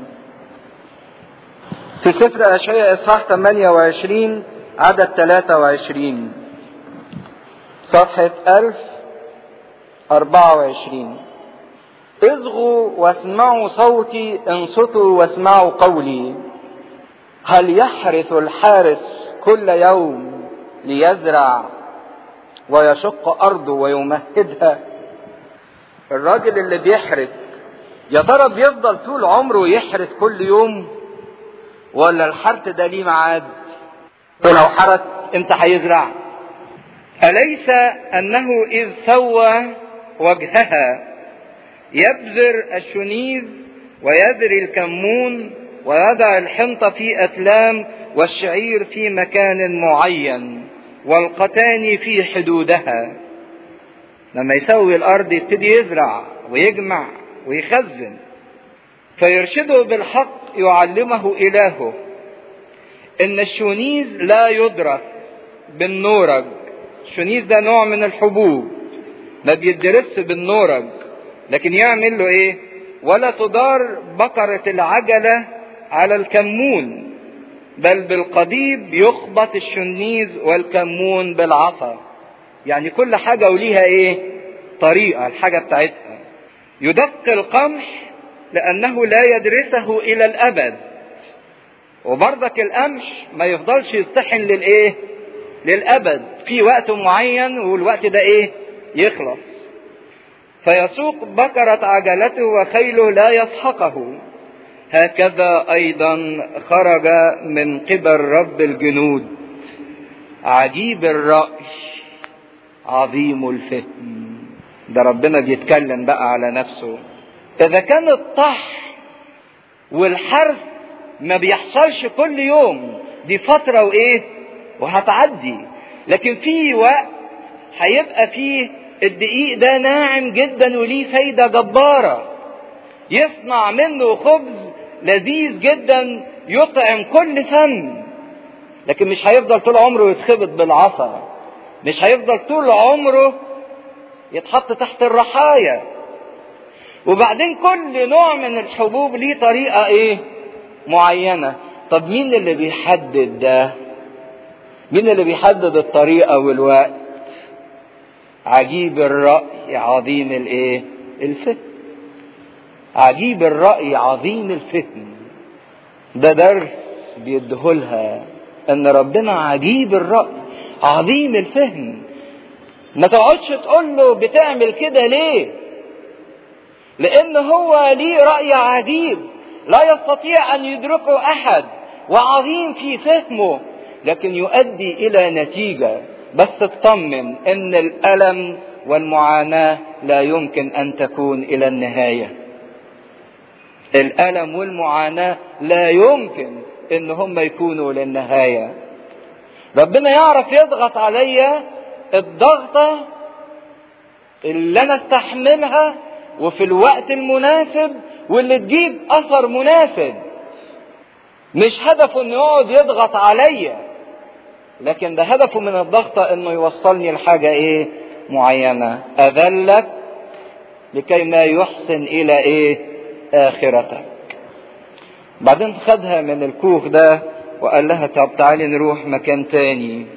في سفر اشعياء اصحاح 28 عدد 23 صفحة 1024 اصغوا واسمعوا صوتي انصتوا واسمعوا قولي هل يحرث الحارس كل يوم ليزرع ويشق ارضه ويمهدها الراجل اللي بيحرث يا ترى بيفضل طول عمره يحرث كل يوم ولا الحرث ده ليه ميعاد ولو حرث امتى هيزرع اليس انه اذ سوى وجهها يبذر الشنيز ويذري الكمون ويضع الحنطة في أتلام والشعير في مكان معين والقتان في حدودها لما يسوي الأرض يبتدي يزرع ويجمع ويخزن فيرشده بالحق يعلمه إلهه إن الشونيز لا يدرس بالنورج الشونيز ده نوع من الحبوب ما بيدرسش بالنورج لكن يعمل له ايه ولا تدار بقرة العجلة على الكمون بل بالقضيب يخبط الشنيز والكمون بالعصا يعني كل حاجة وليها ايه طريقة الحاجة بتاعتها يدق القمح لأنه لا يدرسه إلى الأبد وبرضك القمح ما يفضلش يطحن للإيه للأبد في وقت معين والوقت ده إيه يخلص فيسوق بكرة عجلته وخيله لا يسحقه هكذا ايضا خرج من قبل رب الجنود عجيب الرأي عظيم الفهم ده ربنا بيتكلم بقى على نفسه اذا كان الطح والحرث ما بيحصلش كل يوم دي فترة وايه وهتعدي لكن في وقت هيبقى فيه الدقيق ده ناعم جدا وليه فايدة جبارة يصنع منه خبز لذيذ جدا يطعم كل فم لكن مش هيفضل طول عمره يتخبط بالعصا مش هيفضل طول عمره يتحط تحت الرحايا وبعدين كل نوع من الحبوب ليه طريقة ايه معينة طب مين اللي بيحدد ده مين اللي بيحدد الطريقة والوقت عجيب الرأي عظيم الايه الفهم عجيب الرأي عظيم الفهم ده درس بيديهولها ان ربنا عجيب الرأي عظيم الفهم ما تقعدش تقول له بتعمل كده ليه لان هو ليه رأي عجيب لا يستطيع ان يدركه احد وعظيم في فهمه لكن يؤدي الى نتيجة بس اطمن ان الالم والمعاناة لا يمكن ان تكون الى النهاية الالم والمعاناة لا يمكن ان هم يكونوا للنهاية ربنا يعرف يضغط عليا الضغطة اللي انا استحملها وفي الوقت المناسب واللي تجيب اثر مناسب مش هدفه انه يقعد يضغط عليا لكن ده هدفه من الضغطة انه يوصلني لحاجة ايه معينة اذلك لكي ما يحسن الى ايه اخرتك بعدين خدها من الكوخ ده وقال لها طب تعالي نروح مكان تاني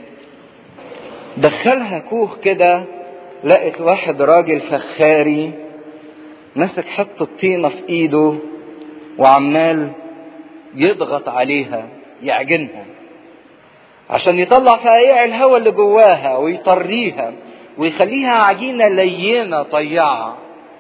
دخلها كوخ كده لقت واحد راجل فخاري مسك حتة طينة في ايده وعمال يضغط عليها يعجنها عشان يطلع فقايع الهواء اللي جواها ويطريها ويخليها عجينة لينة طيعة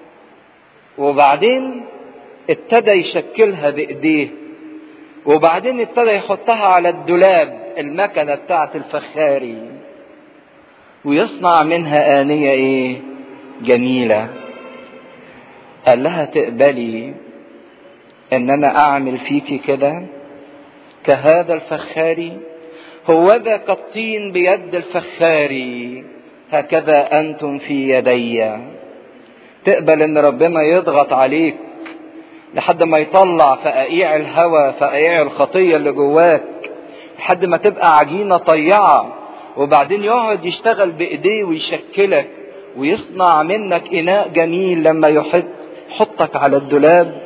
وبعدين ابتدى يشكلها بايديه وبعدين ابتدى يحطها على الدولاب المكنة بتاعت الفخاري ويصنع منها آنية ايه جميلة قال لها تقبلي ان انا اعمل فيكي كده كهذا الفخاري هو ذا كالطين بيد الفخاري هكذا انتم في يدي تقبل ان ربنا يضغط عليك لحد ما يطلع فقاقيع الهوى فقاقيع الخطيه اللي جواك لحد ما تبقى عجينه طيعه وبعدين يقعد يشتغل بايديه ويشكلك ويصنع منك اناء جميل لما يحط يحطك على الدولاب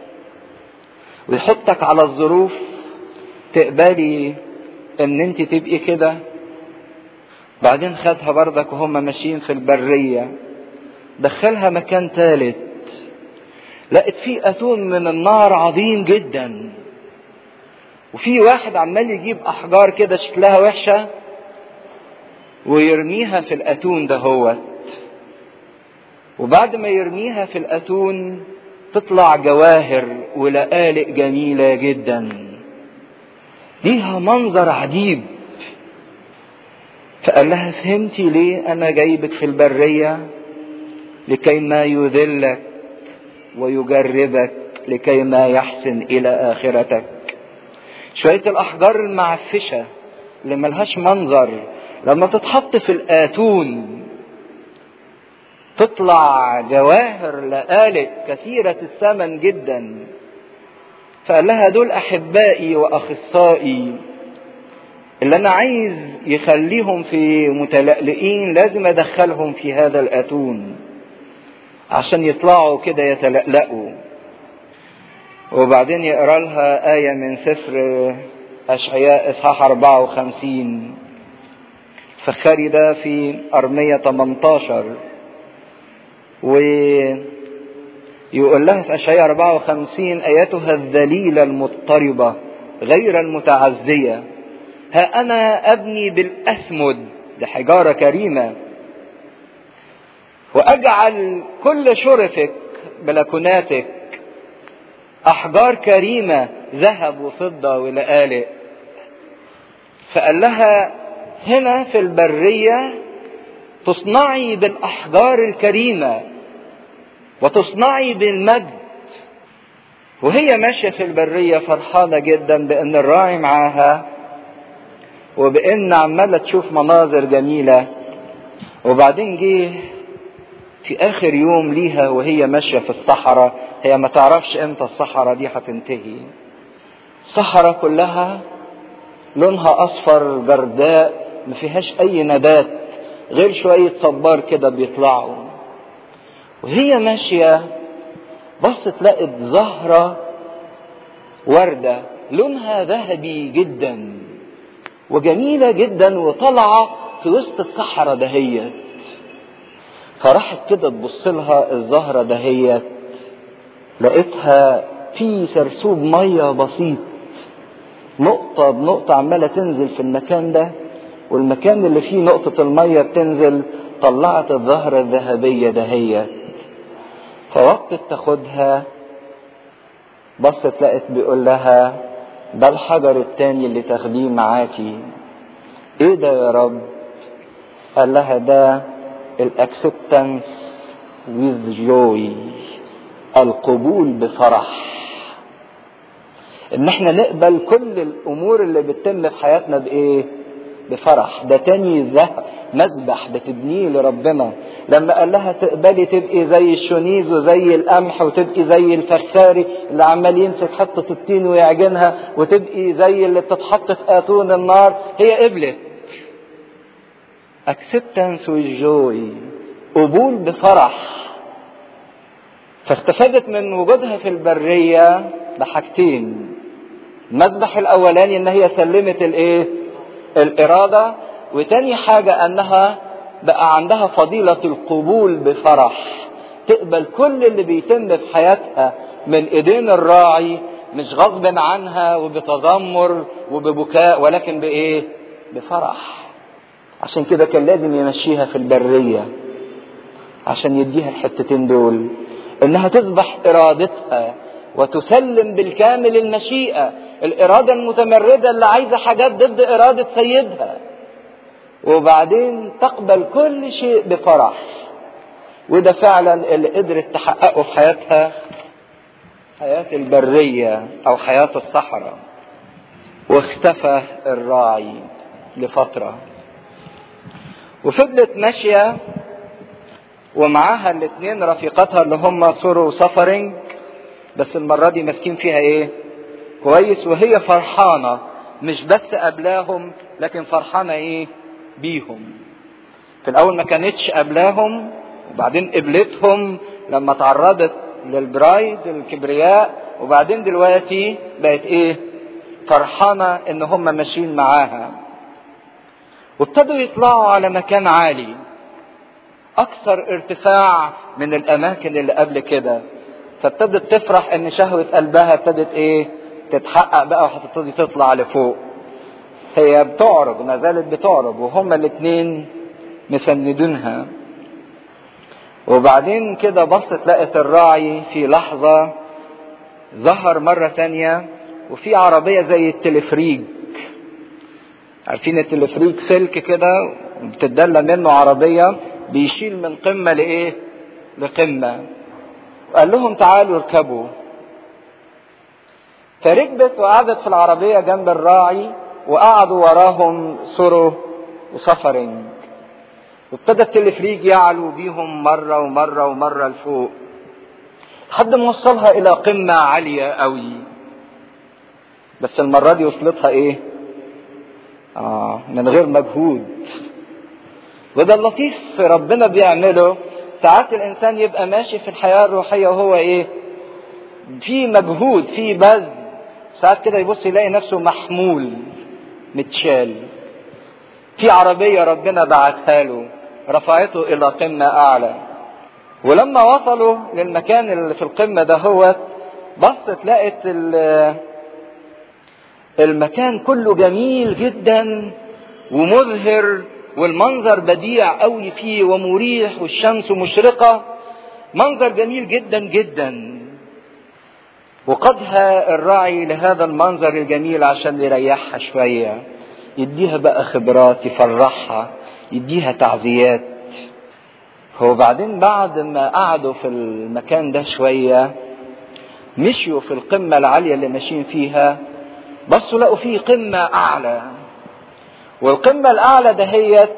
ويحطك على الظروف تقبلي ان انت تبقي كده بعدين خدها بردك وهم ماشيين في البرية دخلها مكان ثالث لقت فيه اتون من النار عظيم جدا وفي واحد عمال يجيب احجار كده شكلها وحشة ويرميها في الاتون ده هوت وبعد ما يرميها في الاتون تطلع جواهر ولآلئ جميلة جدا ليها منظر عجيب فقال لها فهمتي ليه انا جايبك في البرية لكي ما يذلك ويجربك لكي ما يحسن الى اخرتك شوية الاحجار المعفشة اللي ملهاش منظر لما تتحط في الاتون تطلع جواهر لآلئ كثيرة الثمن جدا فقال لها دول أحبائي وأخصائي اللي أنا عايز يخليهم في متلألئين لازم أدخلهم في هذا الأتون عشان يطلعوا كده يتلألأوا وبعدين يقرا لها آية من سفر أشعياء إصحاح 54 فخري ده في أرمية 18 ويقول لها في أشعياء 54 آياتها الذليلة المضطربة غير المتعزية ها أنا أبني بالأسمد لحجارة كريمة واجعل كل شرفك بلكوناتك احجار كريمه ذهب وفضه ولآلئ فقال لها هنا في البريه تصنعي بالاحجار الكريمه وتصنعي بالمجد وهي ماشيه في البريه فرحانه جدا بان الراعي معاها وبان عماله تشوف مناظر جميله وبعدين جه في اخر يوم ليها وهي ماشيه في الصحراء هي ما تعرفش امتى الصحراء دي هتنتهي الصحراء كلها لونها اصفر جرداء ما فيهاش اي نبات غير شويه صبار كده بيطلعوا وهي ماشيه بصت لقت زهره ورده لونها ذهبي جدا وجميله جدا وطالعه في وسط الصحراء دهيت فراحت كده تبص لها الزهره دهيت لقيتها في سرسوب ميه بسيط نقطة بنقطة عمالة تنزل في المكان ده والمكان اللي فيه نقطة المية بتنزل طلعت الزهرة الذهبية دهيت فوقت تاخدها بصت لقت بيقول لها ده الحجر التاني اللي تاخديه معاكي ايه ده يا رب قال لها ده الاكسبتنس with joy القبول بفرح ان احنا نقبل كل الامور اللي بتتم في حياتنا بايه بفرح ده تاني ذهب مذبح بتبنيه لربنا لما قال لها تقبلي تبقي زي الشونيز وزي القمح وتبقي زي الفخاري اللي عمال يمسك حته الطين ويعجنها وتبقي زي اللي بتتحط في اتون النار هي قبلت acceptance with joy قبول بفرح فاستفادت من وجودها في البرية بحاجتين المذبح الاولاني ان هي سلمت الايه الارادة وتاني حاجة انها بقى عندها فضيلة القبول بفرح تقبل كل اللي بيتم في حياتها من ايدين الراعي مش غصب عنها وبتذمر وببكاء ولكن بايه بفرح عشان كده كان لازم يمشيها في البرية عشان يديها الحتتين دول انها تصبح ارادتها وتسلم بالكامل المشيئة الارادة المتمردة اللي عايزة حاجات ضد ارادة سيدها وبعدين تقبل كل شيء بفرح وده فعلا اللي قدرت تحققه في حياتها حياة البرية او حياة الصحراء واختفى الراعي لفترة وفضلت ماشية ومعاها الاثنين رفيقاتها اللي هم سورو وسفرنج بس المرة دي ماسكين فيها ايه كويس وهي فرحانة مش بس قبلاهم لكن فرحانة ايه بيهم في الاول ما كانتش قبلاهم وبعدين قبلتهم لما تعرضت للبرايد الكبرياء وبعدين دلوقتي بقت ايه فرحانة ان هم ماشيين معاها وابتدوا يطلعوا على مكان عالي اكثر ارتفاع من الاماكن اللي قبل كده فابتدت تفرح ان شهوة قلبها ابتدت ايه تتحقق بقى وهتبتدي تطلع لفوق هي بتعرض ما زالت بتعرض وهما الاتنين مسندينها وبعدين كده بصت لقت الراعي في لحظة ظهر مرة تانية وفي عربية زي التلفريج عارفين التلفريج سلك كده بتدلى منه عربية بيشيل من قمة لإيه؟ لقمة. وقال لهم تعالوا اركبوا. فركبت وقعدت في العربية جنب الراعي وقعدوا وراهم سرو وسفرنج. وابتدى التلفريج يعلو بيهم مرة ومرة ومرة لفوق. لحد ما وصلها إلى قمة عالية قوي. بس المرة دي وصلتها إيه؟ آه من غير مجهود. وده اللطيف ربنا بيعمله ساعات الانسان يبقى ماشي في الحياه الروحيه وهو ايه في مجهود في بذل ساعات كده يبص يلاقي نفسه محمول متشال في عربيه ربنا بعتها له رفعته الى قمه اعلى ولما وصلوا للمكان اللي في القمه ده هو بصت لقت المكان كله جميل جدا ومزهر والمنظر بديع قوي فيه ومريح والشمس مشرقة منظر جميل جدا جدا وقدها الراعي لهذا المنظر الجميل عشان يريحها شوية يديها بقى خبرات يفرحها يديها تعزيات هو بعدين بعد ما قعدوا في المكان ده شوية مشيوا في القمة العالية اللي ماشيين فيها بصوا لقوا فيه قمة أعلى والقمة الأعلى دهيت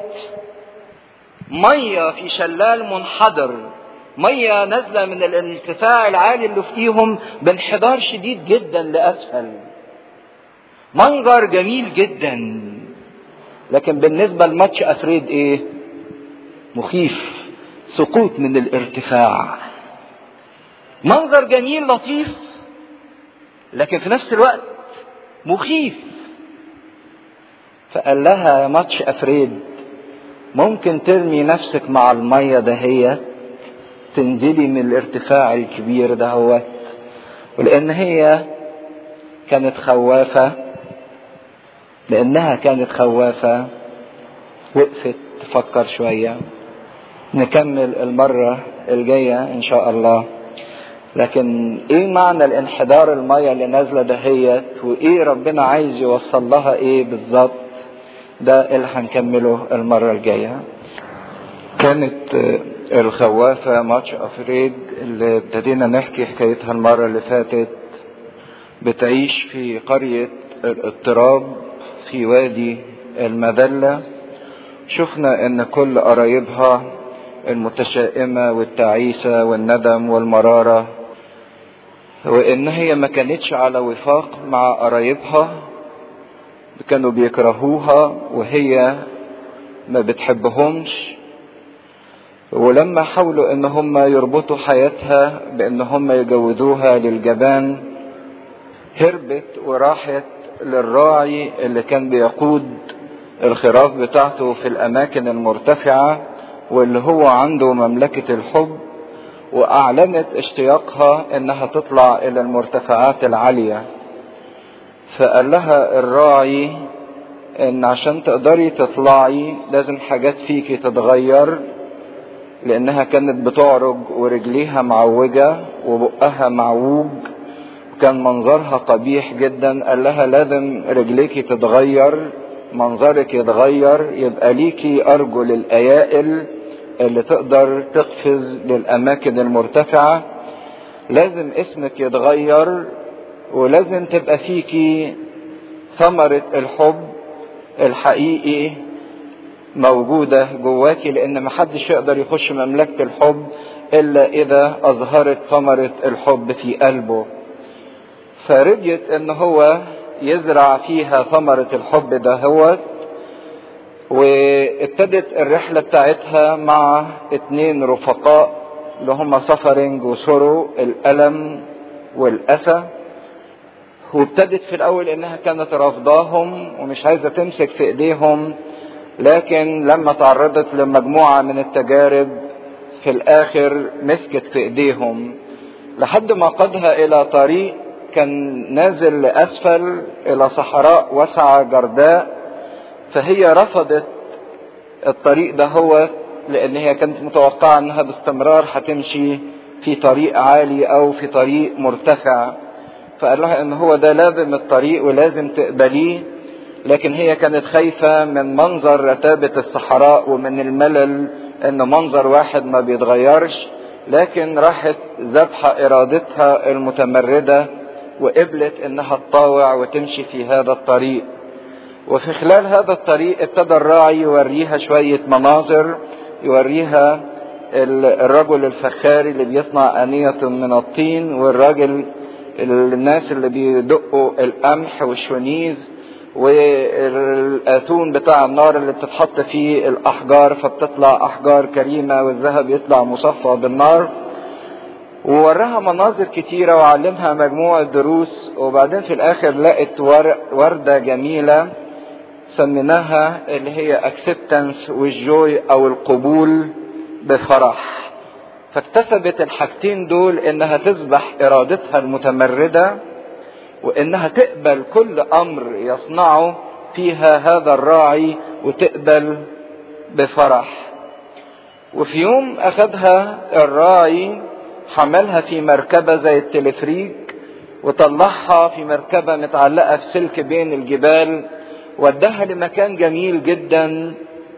مية في شلال منحدر مية نازلة من الارتفاع العالي اللي فيهم بانحدار شديد جدا لأسفل منظر جميل جدا لكن بالنسبة لماتش أفريد إيه مخيف سقوط من الارتفاع منظر جميل لطيف لكن في نفس الوقت مخيف فقال لها يا ماتش افريد ممكن ترمي نفسك مع المية دهيت تنزلي من الارتفاع الكبير دهوت ولان هي كانت خوافة لانها كانت خوافة وقفت تفكر شوية نكمل المرة الجاية ان شاء الله لكن ايه معنى الانحدار المية اللي نازلة دهيت وايه ربنا عايز يوصل لها ايه بالظبط ده اللي هنكمله المرة الجاية كانت الخوافة ماتش افريد اللي ابتدينا نحكي حكايتها المرة اللي فاتت بتعيش في قرية الاضطراب في وادي المذلة شفنا ان كل قرايبها المتشائمة والتعيسة والندم والمرارة وان هي ما كانتش على وفاق مع قرايبها كانوا بيكرهوها وهي ما بتحبهمش ولما حاولوا ان هم يربطوا حياتها بان هم يجوزوها للجبان هربت وراحت للراعي اللي كان بيقود الخراف بتاعته في الاماكن المرتفعه واللي هو عنده مملكه الحب واعلنت اشتياقها انها تطلع الى المرتفعات العاليه فقال لها الراعي ان عشان تقدري تطلعي لازم حاجات فيكي تتغير لانها كانت بتعرج ورجليها معوجة وبقها معوج وكان منظرها قبيح جدا قال لها لازم رجليكي تتغير منظرك يتغير يبقى ليكي ارجل الايائل اللي تقدر تقفز للاماكن المرتفعة لازم اسمك يتغير ولازم تبقى فيكي ثمرة الحب الحقيقي موجودة جواكي لأن محدش يقدر يخش مملكة الحب إلا إذا أظهرت ثمرة الحب في قلبه فرجيت إن هو يزرع فيها ثمرة الحب ده هو وابتدت الرحلة بتاعتها مع اتنين رفقاء اللي هم سفرنج وسورو الألم والأسى وابتدت في الاول انها كانت رافضاهم ومش عايزه تمسك في ايديهم لكن لما تعرضت لمجموعه من التجارب في الاخر مسكت في ايديهم لحد ما قادها الى طريق كان نازل لاسفل الى صحراء واسعه جرداء فهي رفضت الطريق ده هو لان هي كانت متوقعه انها باستمرار هتمشي في طريق عالي او في طريق مرتفع فقال لها ان هو ده لازم الطريق ولازم تقبليه لكن هي كانت خايفة من منظر رتابة الصحراء ومن الملل ان منظر واحد ما بيتغيرش لكن راحت ذبح ارادتها المتمردة وقبلت انها تطاوع وتمشي في هذا الطريق وفي خلال هذا الطريق ابتدى الراعي يوريها شوية مناظر يوريها الرجل الفخاري اللي بيصنع آنية من الطين والراجل الناس اللي بيدقوا القمح والشونيز والاتون بتاع النار اللي بتتحط فيه الاحجار فبتطلع احجار كريمه والذهب يطلع مصفى بالنار ووراها مناظر كتيرة وعلمها مجموعة دروس وبعدين في الآخر لقت وردة جميلة سميناها اللي هي acceptance والجوي أو القبول بفرح فاكتسبت الحاجتين دول انها تذبح ارادتها المتمرده وانها تقبل كل امر يصنعه فيها هذا الراعي وتقبل بفرح وفي يوم اخدها الراعي حملها في مركبة زي التلفريك وطلعها في مركبة متعلقة في سلك بين الجبال وداها لمكان جميل جدا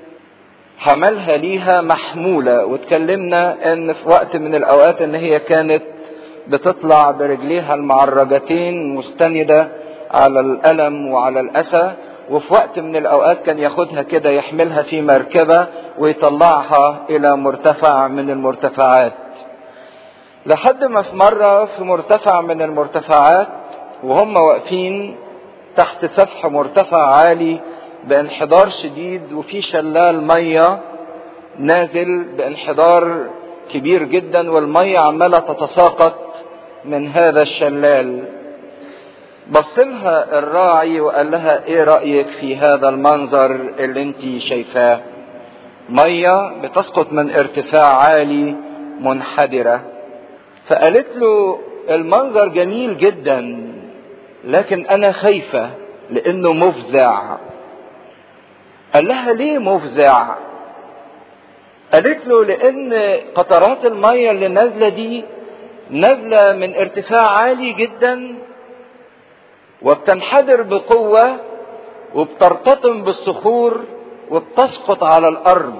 حملها ليها محمولة واتكلمنا ان في وقت من الاوقات ان هي كانت بتطلع برجليها المعرجتين مستندة على الألم وعلى الأسى وفي وقت من الأوقات كان ياخدها كده يحملها في مركبة ويطلعها إلى مرتفع من المرتفعات لحد ما في مرة في مرتفع من المرتفعات وهم واقفين تحت سفح مرتفع عالي بانحدار شديد وفي شلال مية نازل بانحدار كبير جدا والمية عمالة تتساقط من هذا الشلال بصلها الراعي وقال لها ايه رأيك في هذا المنظر اللي انت شايفاه مية بتسقط من ارتفاع عالي منحدرة فقالت له المنظر جميل جدا لكن انا خايفة لانه مفزع قال لها ليه مفزع قالت له لان قطرات المية اللي نازلة دي نازلة من ارتفاع عالي جدا وبتنحدر بقوة وبترتطم بالصخور وبتسقط على الارض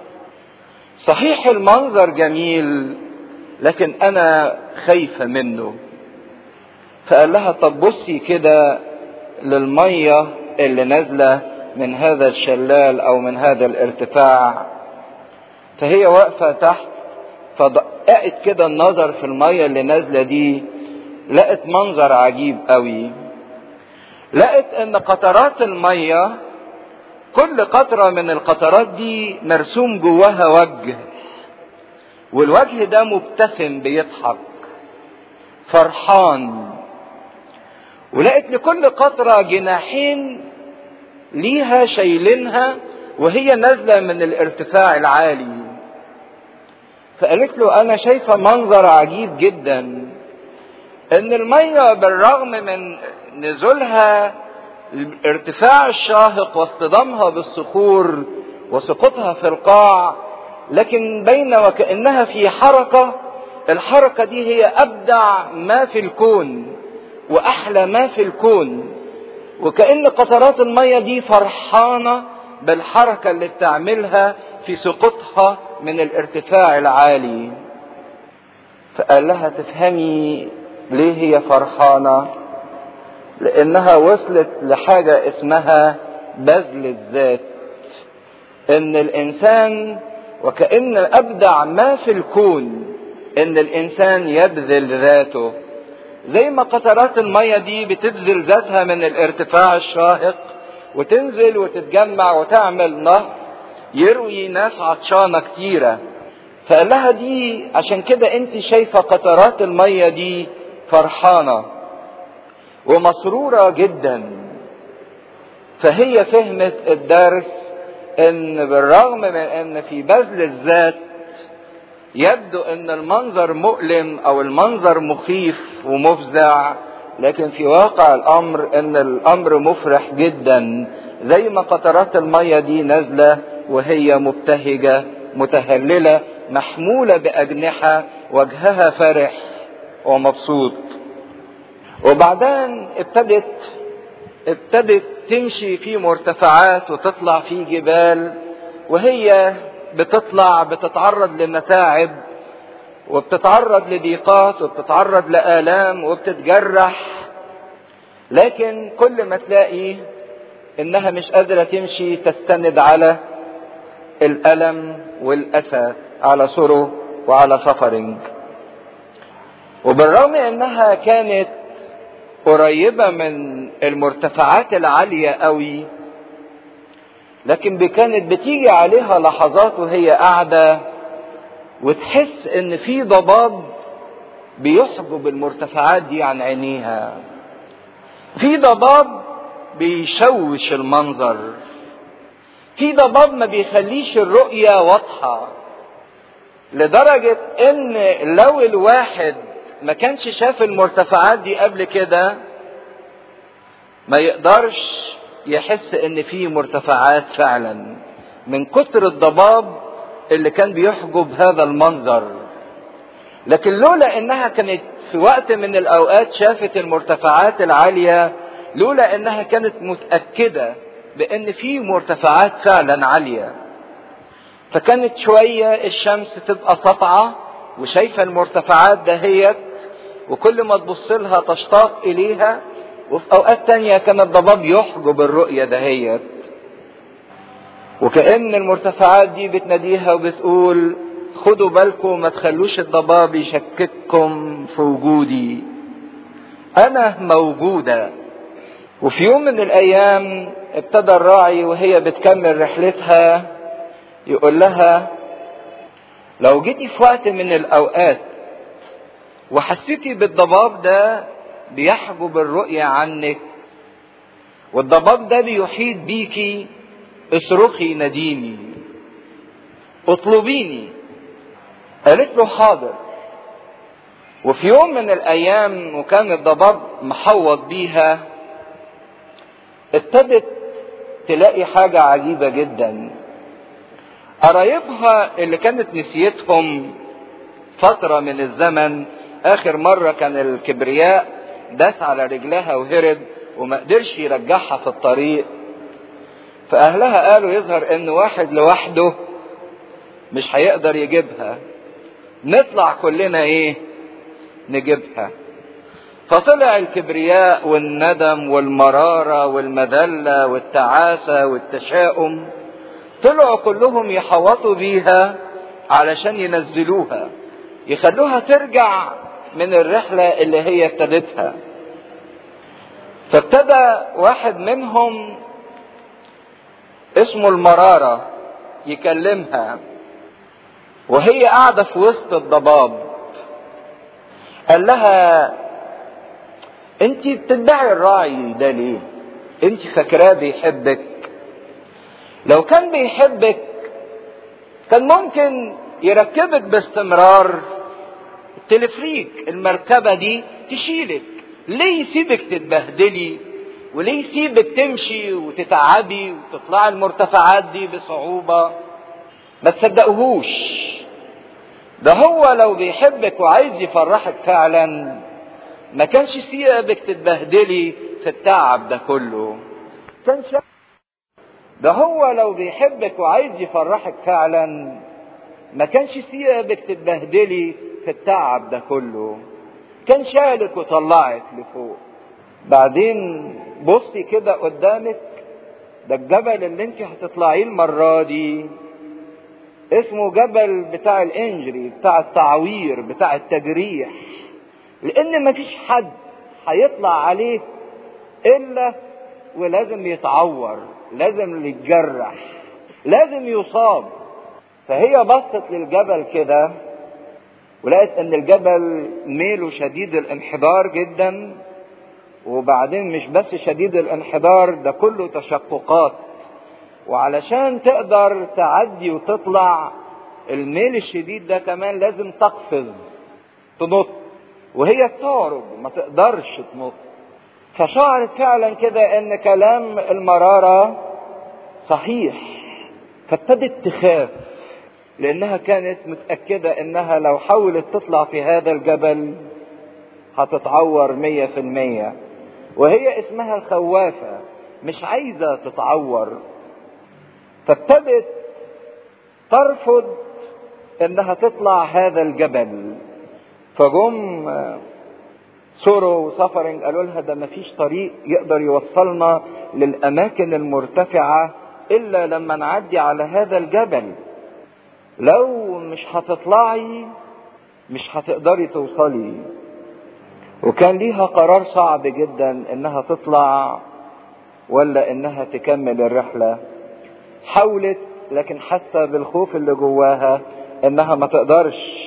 صحيح المنظر جميل لكن انا خايفة منه فقال لها طب بصي كده للمية اللي نازلة من هذا الشلال او من هذا الارتفاع فهي واقفة تحت فدققت كده النظر في المية اللي نازلة دي لقت منظر عجيب قوي لقت ان قطرات المية كل قطرة من القطرات دي مرسوم جواها وجه والوجه ده مبتسم بيضحك فرحان ولقت لكل قطرة جناحين ليها شايلينها وهي نازلة من الارتفاع العالي فقالت له انا شايفة منظر عجيب جدا ان المية بالرغم من نزولها الارتفاع الشاهق واصطدامها بالصخور وسقوطها في القاع لكن بين وكأنها في حركة الحركة دي هي أبدع ما في الكون وأحلى ما في الكون وكأن قطرات المية دي فرحانة بالحركة اللي بتعملها في سقوطها من الارتفاع العالي فقال لها تفهمي ليه هي فرحانة لانها وصلت لحاجة اسمها بذل الذات ان الانسان وكأن ابدع ما في الكون ان الانسان يبذل ذاته زي ما قطرات المية دي بتبذل ذاتها من الارتفاع الشاهق وتنزل وتتجمع وتعمل نهر يروي ناس عطشانة كتيرة فقال لها دي عشان كده انت شايفة قطرات المية دي فرحانة ومسرورة جدا فهي فهمت الدرس ان بالرغم من ان في بذل الذات يبدو ان المنظر مؤلم او المنظر مخيف ومفزع لكن في واقع الامر ان الامر مفرح جدا زي ما قطرات المية دي نازلة وهي مبتهجة متهللة محمولة بأجنحة وجهها فرح ومبسوط وبعدين ابتدت ابتدت تمشي في مرتفعات وتطلع في جبال وهي بتطلع بتتعرض لمتاعب وبتتعرض لضيقات وبتتعرض لآلام وبتتجرح لكن كل ما تلاقي انها مش قادرة تمشي تستند على الألم والأسى على سره وعلى سفرنج وبالرغم انها كانت قريبة من المرتفعات العالية قوي لكن كانت بتيجي عليها لحظات وهي قاعدة وتحس ان في ضباب بيحجب المرتفعات دي عن عينيها في ضباب بيشوش المنظر في ضباب ما بيخليش الرؤية واضحة لدرجة ان لو الواحد ما كانش شاف المرتفعات دي قبل كده ما يقدرش يحس ان في مرتفعات فعلا من كتر الضباب اللي كان بيحجب هذا المنظر لكن لولا انها كانت في وقت من الاوقات شافت المرتفعات العاليه لولا انها كانت متاكده بان في مرتفعات فعلا عاليه فكانت شويه الشمس تبقى سطعه وشايفه المرتفعات دهيت وكل ما تبص لها تشتاق اليها وفي اوقات تانية كان الضباب يحجب الرؤية دهيت وكأن المرتفعات دي بتناديها وبتقول خدوا بالكم ما تخلوش الضباب يشكككم في وجودي انا موجودة وفي يوم من الايام ابتدى الراعي وهي بتكمل رحلتها يقول لها لو جيتي في وقت من الاوقات وحسيتي بالضباب ده بيحجب الرؤية عنك والضباب ده بيحيط بيكي اصرخي نديني اطلبيني قالت له حاضر وفي يوم من الايام وكان الضباب محوط بيها ابتدت تلاقي حاجة عجيبة جدا قرايبها اللي كانت نسيتهم فترة من الزمن اخر مرة كان الكبرياء داس على رجلها وهرب وما قدرش يرجعها في الطريق فاهلها قالوا يظهر ان واحد لوحده مش هيقدر يجيبها نطلع كلنا ايه نجيبها فطلع الكبرياء والندم والمرارة والمذلة والتعاسة والتشاؤم طلعوا كلهم يحوطوا بيها علشان ينزلوها يخلوها ترجع من الرحلة اللي هي ابتدتها فابتدى واحد منهم اسمه المرارة يكلمها وهي قاعدة في وسط الضباب قال لها انت بتدعي الراعي ده ليه انت فاكراه بيحبك لو كان بيحبك كان ممكن يركبك باستمرار التلفريك المركبة دي تشيلك ليه يسيبك تتبهدلي وليه يسيبك تمشي وتتعبي وتطلعي المرتفعات دي بصعوبة ما تصدقوهوش ده هو لو بيحبك وعايز يفرحك فعلا ما كانش سيبك تتبهدلي في التعب ده كله كان شا... ده هو لو بيحبك وعايز يفرحك فعلا ما كانش سيبك تتبهدلي في التعب ده كله كان شالك وطلعك لفوق بعدين بصي كده قدامك ده الجبل اللي انت هتطلعيه المرة دي اسمه جبل بتاع الانجري بتاع التعوير بتاع التجريح لان مفيش حد هيطلع عليه الا ولازم يتعور لازم يتجرح لازم يصاب فهي بصت للجبل كده ولقيت ان الجبل ميله شديد الانحدار جدا وبعدين مش بس شديد الانحدار ده كله تشققات وعلشان تقدر تعدي وتطلع الميل الشديد ده كمان لازم تقفز تنط وهي بتعرج ما تقدرش تنط فشعرت فعلا كده ان كلام المرارة صحيح فابتدت تخاف لانها كانت متأكدة انها لو حاولت تطلع في هذا الجبل هتتعور مية في المية وهي اسمها الخوافة مش عايزة تتعور فابتدت ترفض انها تطلع هذا الجبل فجم سورو وسفرنج قالوا لها ده مفيش طريق يقدر يوصلنا للاماكن المرتفعه الا لما نعدي على هذا الجبل لو مش هتطلعي مش هتقدري توصلي وكان ليها قرار صعب جدا انها تطلع ولا انها تكمل الرحله حاولت لكن حاسه بالخوف اللي جواها انها ما تقدرش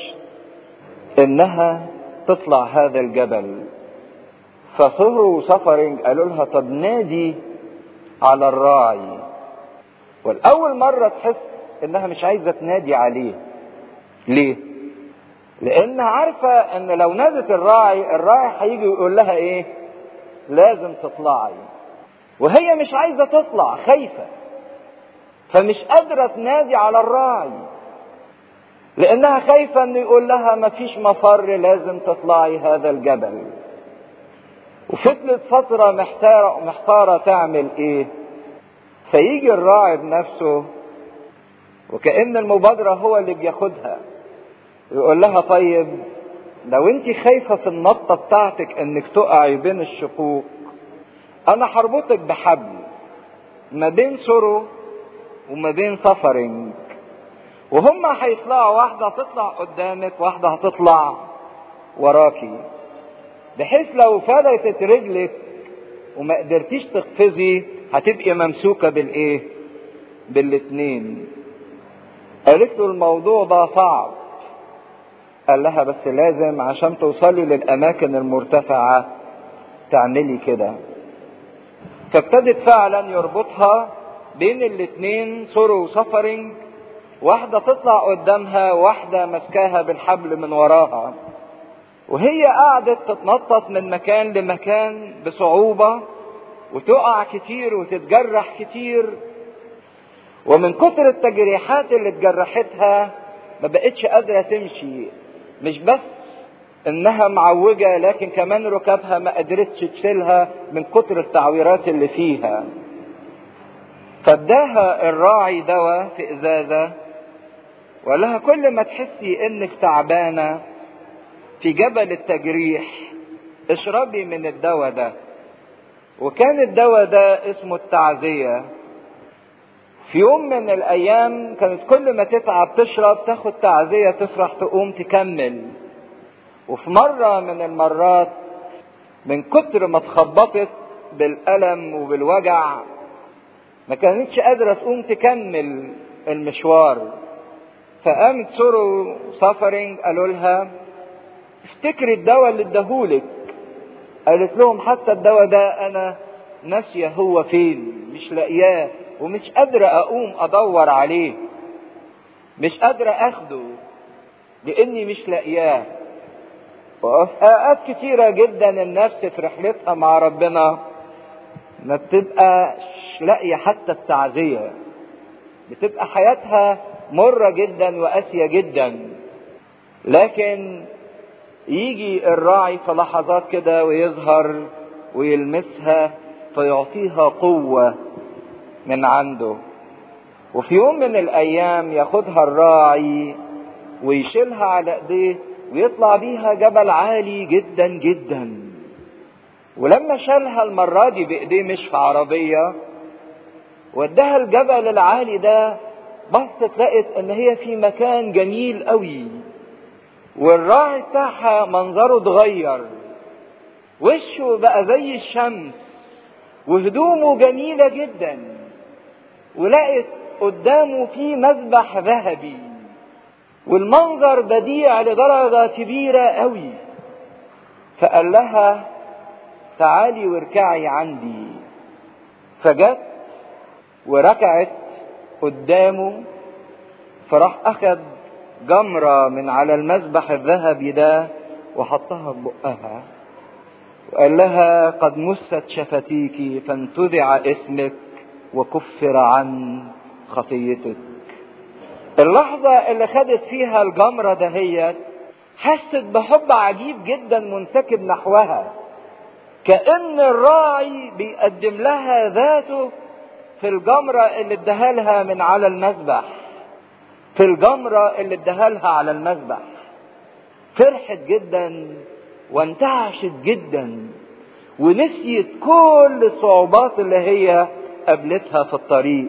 انها تطلع هذا الجبل فصهروا سفرنج قالوا لها طب نادي على الراعي والاول مره تحس انها مش عايزه تنادي عليه ليه لانها عارفه ان لو نادت الراعي الراعي هيجي يقول لها ايه لازم تطلعي وهي مش عايزه تطلع خايفه فمش قادرة تنادي على الراعي لانها خايفة انه يقول لها مفيش مفر لازم تطلعي هذا الجبل وفضلت فترة محتارة محتارة تعمل ايه فيجي الراعي بنفسه وكأن المبادرة هو اللي بياخدها يقول لها طيب لو انت خايفة في النطة بتاعتك انك تقعي بين الشقوق انا هربطك بحبل ما بين سرو وما بين سفرنج وهما هيطلعوا واحدة هتطلع قدامك واحدة هتطلع وراكي بحيث لو فلتت رجلك وما قدرتيش تقفزي هتبقي ممسوكة بالايه بالاتنين قالت له الموضوع ده صعب قال لها بس لازم عشان توصلي للاماكن المرتفعة تعملي كده فابتدت فعلا يربطها بين الاتنين سرو وسفرنج واحدة تطلع قدامها واحدة ماسكاها بالحبل من وراها وهي قعدت تتنطط من مكان لمكان بصعوبة وتقع كتير وتتجرح كتير ومن كتر التجريحات اللي اتجرحتها ما بقتش قادرة تمشي مش بس انها معوجة لكن كمان ركابها ما قدرتش تشيلها من كتر التعويرات اللي فيها فاداها الراعي دواء في ازازة وقال لها كل ما تحسي انك تعبانة في جبل التجريح اشربي من الدواء ده وكان الدواء ده اسمه التعزية في يوم من الايام كانت كل ما تتعب تشرب تاخد تعزية تفرح تقوم تكمل وفي مرة من المرات من كتر ما اتخبطت بالألم وبالوجع ما كانتش قادرة تقوم تكمل المشوار فقامت سورو سافرنج قالوا لها افتكري الدواء اللي اداهولك قالت لهم حتى الدواء ده انا ناسيه هو فين مش لاقياه ومش قادرة اقوم ادور عليه مش قادرة اخده لاني مش لاقياه وأوقات كتيرة جدا النفس في رحلتها مع ربنا ما بتبقاش لاقية حتى التعزية بتبقى حياتها مرة جدا وقاسية جدا لكن يجي الراعي في لحظات كده ويظهر ويلمسها فيعطيها قوة من عنده وفي يوم من الأيام ياخدها الراعي ويشيلها على ايديه ويطلع بيها جبل عالي جدا جدا ولما شالها المرة دي بإيديه مش في عربية وداها الجبل العالي ده بصت لقت ان هي في مكان جميل قوي والراعي بتاعها منظره اتغير وشه بقى زي الشمس وهدومه جميلة جدا ولقت قدامه في مذبح ذهبي والمنظر بديع لدرجة كبيرة قوي فقال لها تعالي واركعي عندي فجت وركعت قدامه فراح اخد جمرة من على المذبح الذهبي ده وحطها في بقها وقال لها قد مست شفتيك فانتزع اسمك وكفر عن خطيتك اللحظة اللي خدت فيها الجمرة دهيت حست بحب عجيب جدا منسكب نحوها كأن الراعي بيقدم لها ذاته في الجمرة اللي اداها لها من على المذبح في الجمرة اللي اداها لها على المذبح فرحت جدا وانتعشت جدا ونسيت كل الصعوبات اللي هي قابلتها في الطريق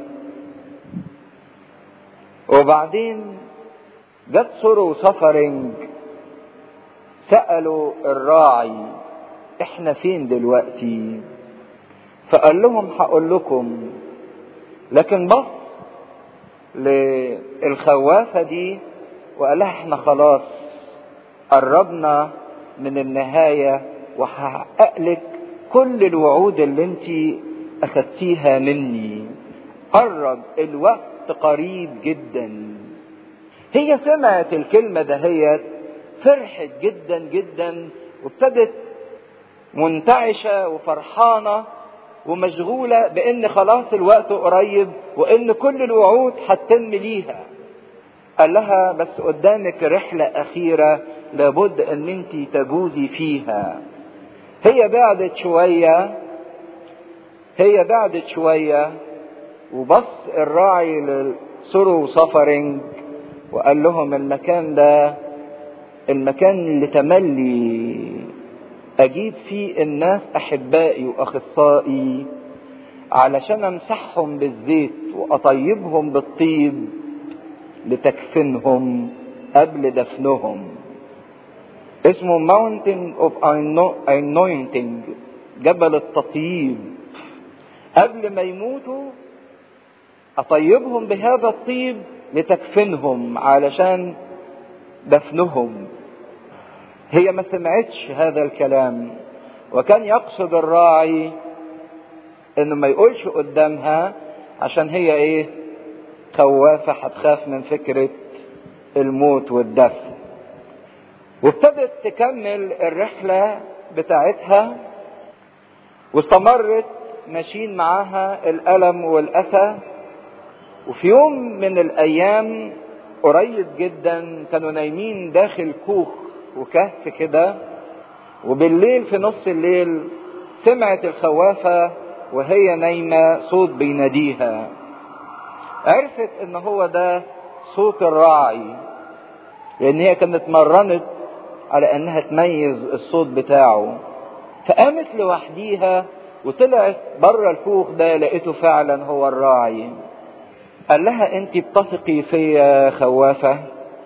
وبعدين جت سرو سفرنج سألوا الراعي احنا فين دلوقتي فقال لهم هقول لكم لكن بص للخوافة دي وقال لها احنا خلاص قربنا من النهاية وهحقق لك كل الوعود اللي انت اخدتيها مني قرب الوقت قريب جدا هي سمعت الكلمة دهيت فرحت جدا جدا وابتدت منتعشة وفرحانة ومشغولة بان خلاص الوقت قريب وان كل الوعود هتتم ليها قال لها بس قدامك رحلة اخيرة لابد ان انت تجوزي فيها هي بعدت شوية هي بعدت شوية وبص الراعي لسرو صفرنج وقال لهم المكان ده المكان اللي تملي اجيب فيه الناس احبائي واخصائي علشان امسحهم بالزيت واطيبهم بالطيب لتكفنهم قبل دفنهم اسمه Mountain of Anointing جبل التطيب قبل ما يموتوا اطيبهم بهذا الطيب لتكفنهم علشان دفنهم هي ما سمعتش هذا الكلام وكان يقصد الراعي انه ما يقولش قدامها عشان هي ايه خوافة هتخاف من فكرة الموت والدفن وابتدت تكمل الرحلة بتاعتها واستمرت ماشيين معاها الألم والأسى وفي يوم من الأيام قريب جدا كانوا نايمين داخل كوخ وكهف كده وبالليل في نص الليل سمعت الخوافة وهي نايمة صوت بيناديها عرفت ان هو ده صوت الراعي لان هي كانت اتمرنت على انها تميز الصوت بتاعه فقامت لوحديها وطلعت بره الكوخ ده لقيته فعلا هو الراعي قال لها انت بتثقي فيا خوافة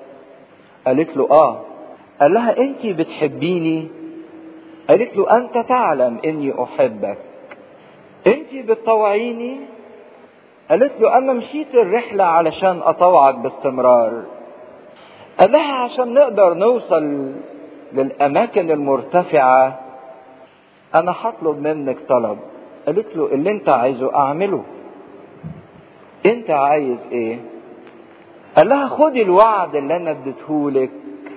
قالت له اه قال لها انت بتحبيني قالت له انت تعلم اني احبك انت بتطوعيني قالت له انا مشيت الرحلة علشان اطوعك باستمرار قال لها عشان نقدر نوصل للاماكن المرتفعة انا هطلب منك طلب قالت له اللي انت عايزه اعمله انت عايز ايه قال لها خدي الوعد اللي انا اديتهولك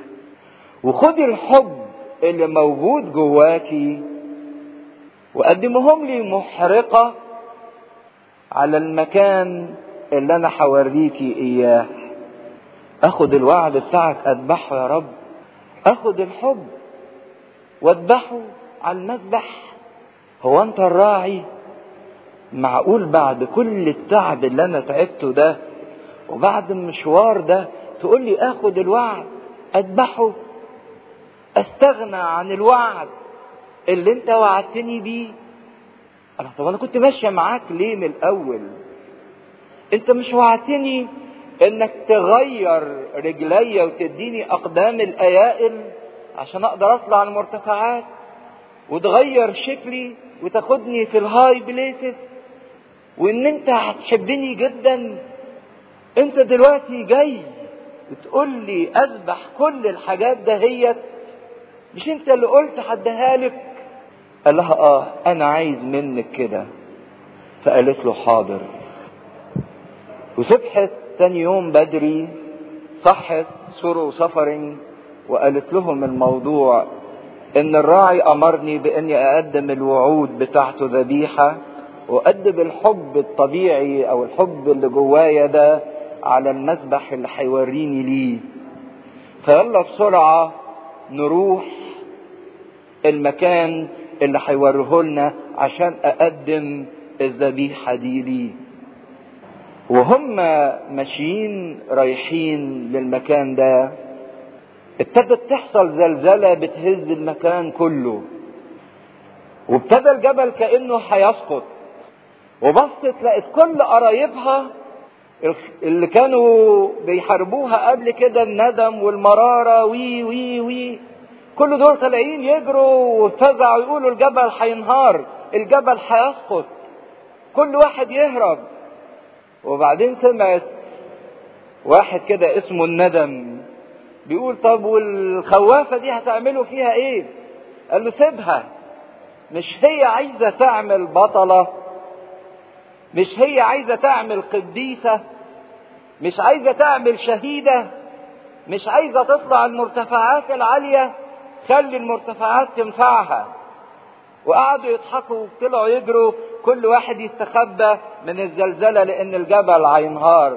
وخدي الحب اللي موجود جواكي وقدمهم لي محرقة على المكان اللي انا حوريكي اياه اخد الوعد بتاعك اذبحه يا رب اخد الحب واذبحه على المذبح هو انت الراعي معقول بعد كل التعب اللي انا تعبته ده وبعد المشوار ده تقول لي اخد الوعد اذبحه استغنى عن الوعد اللي انت وعدتني بيه انا طب انا كنت ماشيه معاك ليه من الاول انت مش وعدتني انك تغير رجلي وتديني اقدام الايائل عشان اقدر اطلع المرتفعات وتغير شكلي وتاخدني في الهاي بليسز وان انت هتحبني جدا انت دلوقتي جاي وتقول لي اذبح كل الحاجات دهيت مش انت اللي قلت هديها لك قال لها اه انا عايز منك كده فقالت له حاضر وصبحت تاني يوم بدري صحت سورو سفرنج وقالت لهم الموضوع ان الراعي امرني باني اقدم الوعود بتاعته ذبيحه واقدم الحب الطبيعي او الحب اللي جوايا ده على المذبح اللي هيوريني ليه فيلا بسرعه نروح المكان اللي هيوريه لنا عشان اقدم الذبيحه دي ليه وهم ماشيين رايحين للمكان ده ابتدت تحصل زلزلة بتهز المكان كله وابتدى الجبل كأنه هيسقط وبصت لقت كل قرايبها اللي كانوا بيحاربوها قبل كده الندم والمرارة وي وي وي كل دول طالعين يجروا وفزعوا يقولوا الجبل هينهار الجبل هيسقط كل واحد يهرب وبعدين سمعت واحد كده اسمه الندم بيقول طب والخوافه دي هتعملوا فيها ايه قال له سيبها مش هي عايزه تعمل بطله مش هي عايزه تعمل قديسه مش عايزه تعمل شهيده مش عايزه تطلع المرتفعات العاليه خلي المرتفعات تنفعها وقعدوا يضحكوا وطلعوا يجروا كل واحد يستخبى من الزلزلة لأن الجبل هينهار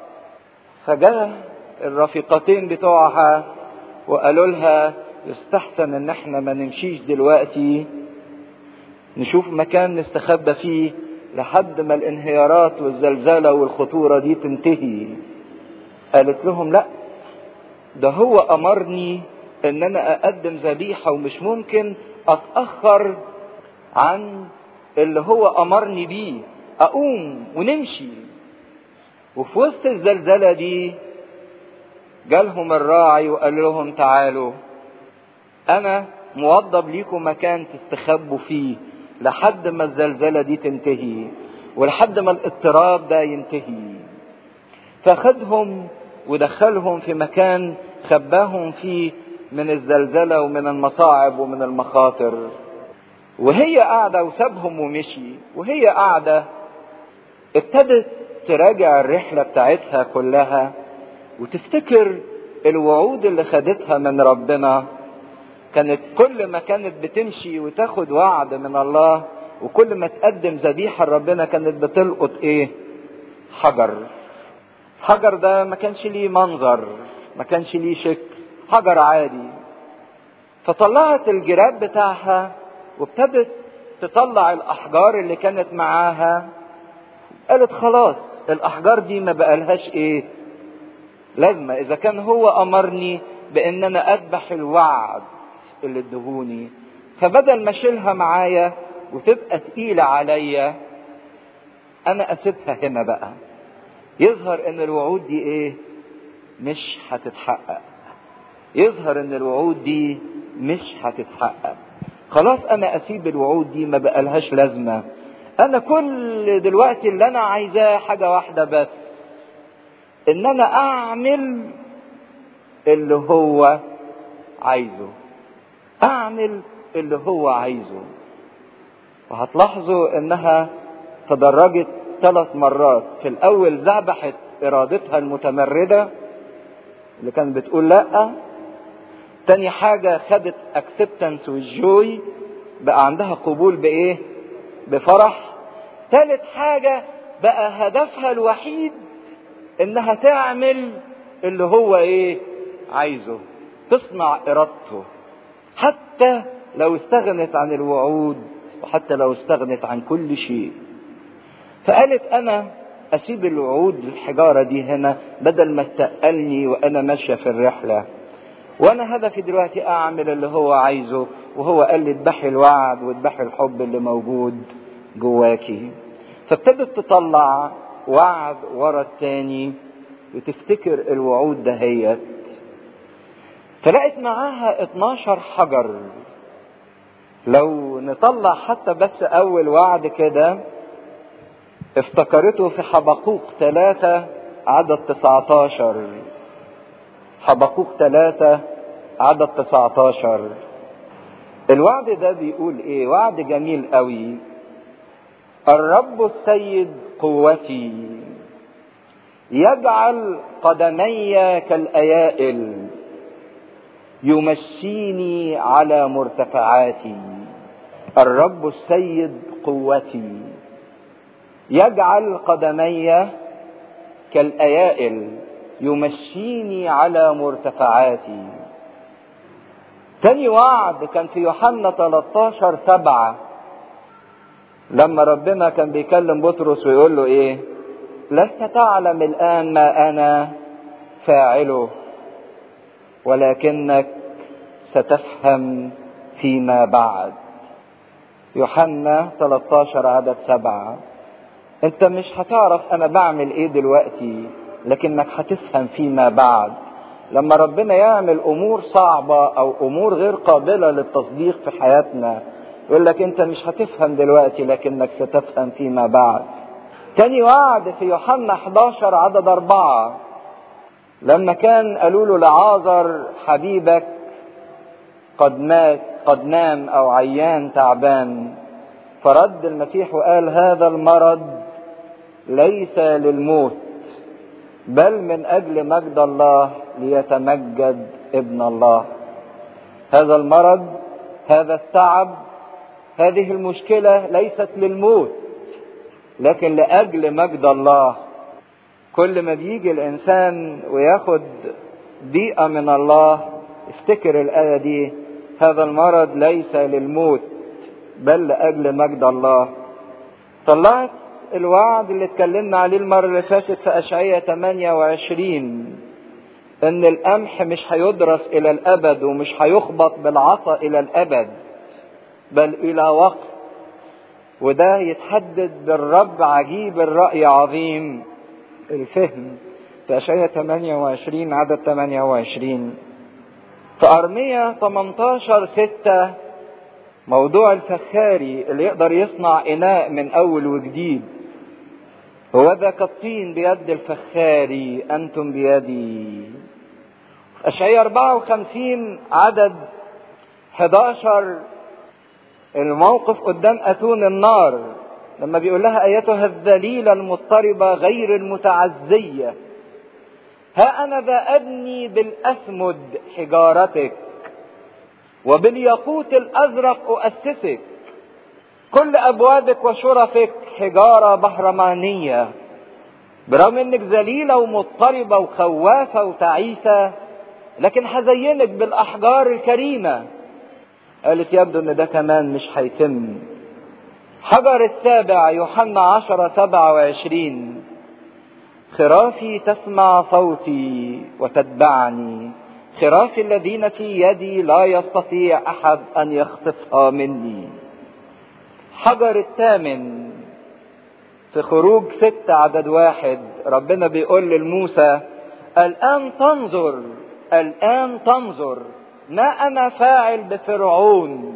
فجاء الرفيقتين بتوعها وقالوا لها يستحسن ان احنا ما نمشيش دلوقتي نشوف مكان نستخبى فيه لحد ما الانهيارات والزلزلة والخطورة دي تنتهي قالت لهم لا ده هو امرني ان انا اقدم ذبيحة ومش ممكن اتأخر عن اللي هو امرني بيه اقوم ونمشي وفي وسط الزلزلة دي جالهم الراعي وقال لهم تعالوا انا موضب ليكم مكان تستخبوا فيه لحد ما الزلزلة دي تنتهي ولحد ما الاضطراب ده ينتهي فخدهم ودخلهم في مكان خباهم فيه من الزلزلة ومن المصاعب ومن المخاطر وهي قاعدة وسابهم ومشي وهي قاعدة ابتدت تراجع الرحلة بتاعتها كلها وتفتكر الوعود اللي خدتها من ربنا كانت كل ما كانت بتمشي وتاخد وعد من الله وكل ما تقدم ذبيحة لربنا كانت بتلقط ايه حجر حجر ده ما كانش ليه منظر ما كانش ليه شكل حجر عادي فطلعت الجراب بتاعها وابتدت تطلع الاحجار اللي كانت معاها قالت خلاص الاحجار دي ما بقالهاش ايه لازمة اذا كان هو امرني بان انا اذبح الوعد اللي ادهوني فبدل ما اشيلها معايا وتبقى تقيلة عليا انا اسيبها هنا بقى يظهر ان الوعود دي ايه مش هتتحقق يظهر ان الوعود دي مش هتتحقق خلاص انا اسيب الوعود دي ما بقالهاش لازمة انا كل دلوقتي اللي انا عايزاه حاجة واحدة بس ان انا اعمل اللي هو عايزه اعمل اللي هو عايزه وهتلاحظوا انها تدرجت ثلاث مرات في الاول ذبحت ارادتها المتمردة اللي كانت بتقول لا تاني حاجة خدت اكسبتنس والجوي بقى عندها قبول بايه بفرح تالت حاجة بقى هدفها الوحيد انها تعمل اللي هو ايه عايزه تصنع ارادته حتى لو استغنت عن الوعود وحتى لو استغنت عن كل شيء فقالت انا اسيب الوعود الحجارة دي هنا بدل ما تقلني وانا ماشية في الرحلة وانا هدفي دلوقتي اعمل اللي هو عايزه وهو قال لي اذبحي الوعد واذبحي الحب اللي موجود جواكي فابتدت تطلع وعد ورا التاني وتفتكر الوعود دهيت فلقت معاها 12 حجر لو نطلع حتى بس اول وعد كده افتكرته في حبقوق ثلاثة عدد 19 حبقوق ثلاثة عدد 19 الوعد ده بيقول ايه وعد جميل قوي الرب السيد قوتي يجعل قدمي كالايائل يمشيني على مرتفعاتي الرب السيد قوتي يجعل قدمي كالايائل يمشيني على مرتفعاتي تاني وعد كان في يوحنا 13 سبعة لما ربنا كان بيكلم بطرس ويقول له ايه لست تعلم الان ما انا فاعله ولكنك ستفهم فيما بعد يوحنا 13 عدد سبعة انت مش هتعرف انا بعمل ايه دلوقتي لكنك هتفهم فيما بعد لما ربنا يعمل امور صعبة او امور غير قابلة للتصديق في حياتنا يقول لك انت مش هتفهم دلوقتي لكنك ستفهم فيما بعد تاني وعد في يوحنا 11 عدد أربعة لما كان قالوا له لعازر حبيبك قد مات قد نام أو عيان تعبان فرد المسيح وقال هذا المرض ليس للموت بل من أجل مجد الله ليتمجد ابن الله هذا المرض هذا التعب هذه المشكلة ليست للموت لكن لأجل مجد الله كل ما بيجي الإنسان وياخد ضيقة من الله افتكر الآية دي هذا المرض ليس للموت بل لأجل مجد الله طلعت الوعد اللي اتكلمنا عليه المرة اللي فاتت في أشعية 28 إن القمح مش هيدرس إلى الأبد ومش هيخبط بالعصا إلى الأبد بل إلى وقت وده يتحدد بالرب عجيب الرأي عظيم الفهم في أشعية 28 عدد 28 في أرمية 18 6 موضوع الفخاري اللي يقدر يصنع إناء من أول وجديد هو ذا كالطين بيد الفخاري أنتم بيدي أشعية 54 عدد 11 الموقف قدام أتون النار لما بيقول لها أيتها الذليلة المضطربة غير المتعزية ها أنا ذا أبني بالأسمد حجارتك وبالياقوت الأزرق أؤسسك كل أبوابك وشرفك حجارة بهرمانية برغم انك ذليلة ومضطربة وخوافة وتعيسة لكن هزينك بالأحجار الكريمة قالت يبدو ان ده كمان مش هيتم حجر السابع يوحنا عشرة سبعة وعشرين خرافي تسمع صوتي وتتبعني خرافي الذين في يدي لا يستطيع احد ان يخطفها مني حجر الثامن في خروج ستة عدد واحد ربنا بيقول لموسى الآن تنظر الآن تنظر ما أنا فاعل بفرعون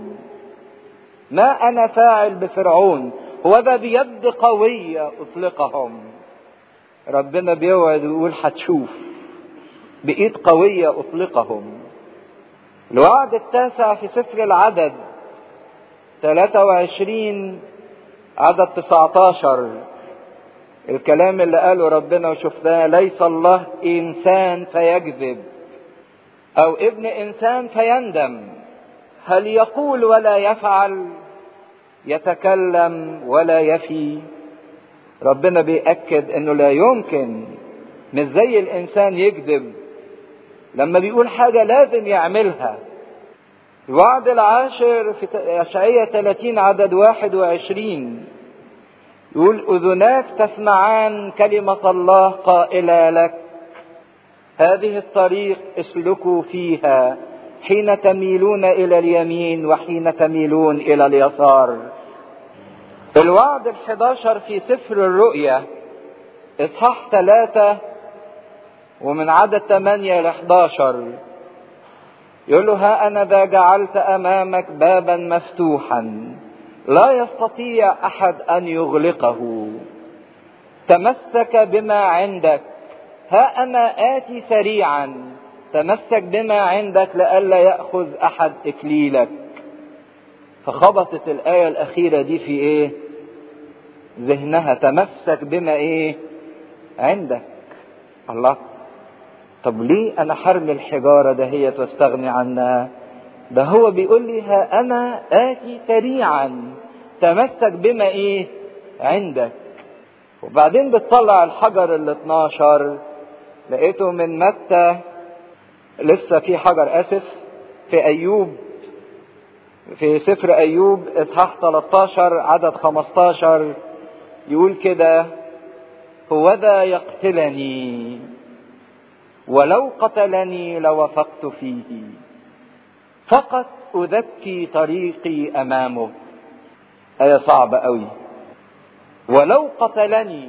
ما أنا فاعل بفرعون هو ده بيد قوية أطلقهم ربنا بيوعد ويقول هتشوف بإيد قوية أطلقهم الوعد التاسع في سفر العدد 23 عدد 19 الكلام اللي قاله ربنا وشفناه ليس الله إنسان فيكذب أو ابن إنسان فيندم هل يقول ولا يفعل يتكلم ولا يفي ربنا بيأكد انه لا يمكن مش زي الانسان يكذب لما بيقول حاجة لازم يعملها الوعد العاشر في أشعية 30 عدد 21 يقول أذناك تسمعان كلمة الله قائلة لك هذه الطريق اسلكوا فيها حين تميلون إلى اليمين وحين تميلون إلى اليسار الوعد الحداشر في سفر الرؤيا إصحاح ثلاثة ومن عدد ثمانية ل 11 يقول له ها أنا ذا جعلت أمامك بابا مفتوحا لا يستطيع أحد أن يغلقه تمسك بما عندك ها أنا آتي سريعا تمسك بما عندك لئلا يأخذ أحد إكليلك فخبطت الآية الأخيرة دي في إيه؟ ذهنها تمسك بما إيه؟ عندك الله طب ليه انا حرم الحجاره دهيت واستغني عنها ده هو بيقول لي ها انا اتي سريعا تمسك بما ايه عندك وبعدين بتطلع الحجر ال 12 لقيته من متى لسه في حجر اسف في ايوب في سفر ايوب اصحاح 13 عدد 15 يقول كده هوذا يقتلني ولو قتلني لوفقت فيه فقط أذكي طريقي أمامه آية صعبة أوي ولو قتلني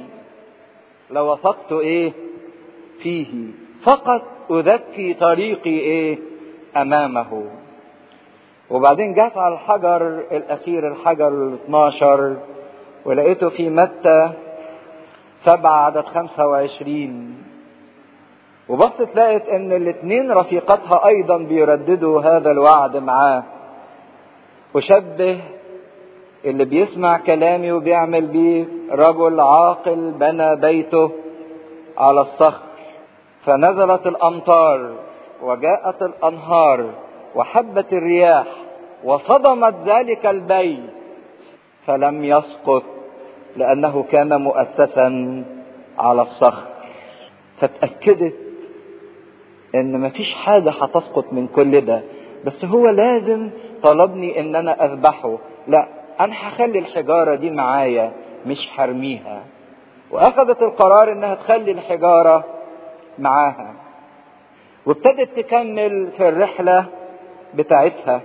لوفقت إيه فيه فقط أذكي طريقي إيه أمامه وبعدين جت على الحجر الأخير الحجر ال 12 ولقيته في متى سبعة عدد خمسة وعشرين وبصت لقيت ان الاتنين رفيقاتها ايضا بيرددوا هذا الوعد معاه وشبه اللي بيسمع كلامي وبيعمل بيه رجل عاقل بنى بيته على الصخر فنزلت الامطار وجاءت الانهار وحبت الرياح وصدمت ذلك البيت فلم يسقط لأنه كان مؤسسا على الصخر فاتأكدت ان مفيش حاجة هتسقط من كل ده بس هو لازم طلبني ان انا اذبحه لا انا هخلي الحجارة دي معايا مش هرميها واخذت القرار انها تخلي الحجارة معاها وابتدت تكمل في الرحلة بتاعتها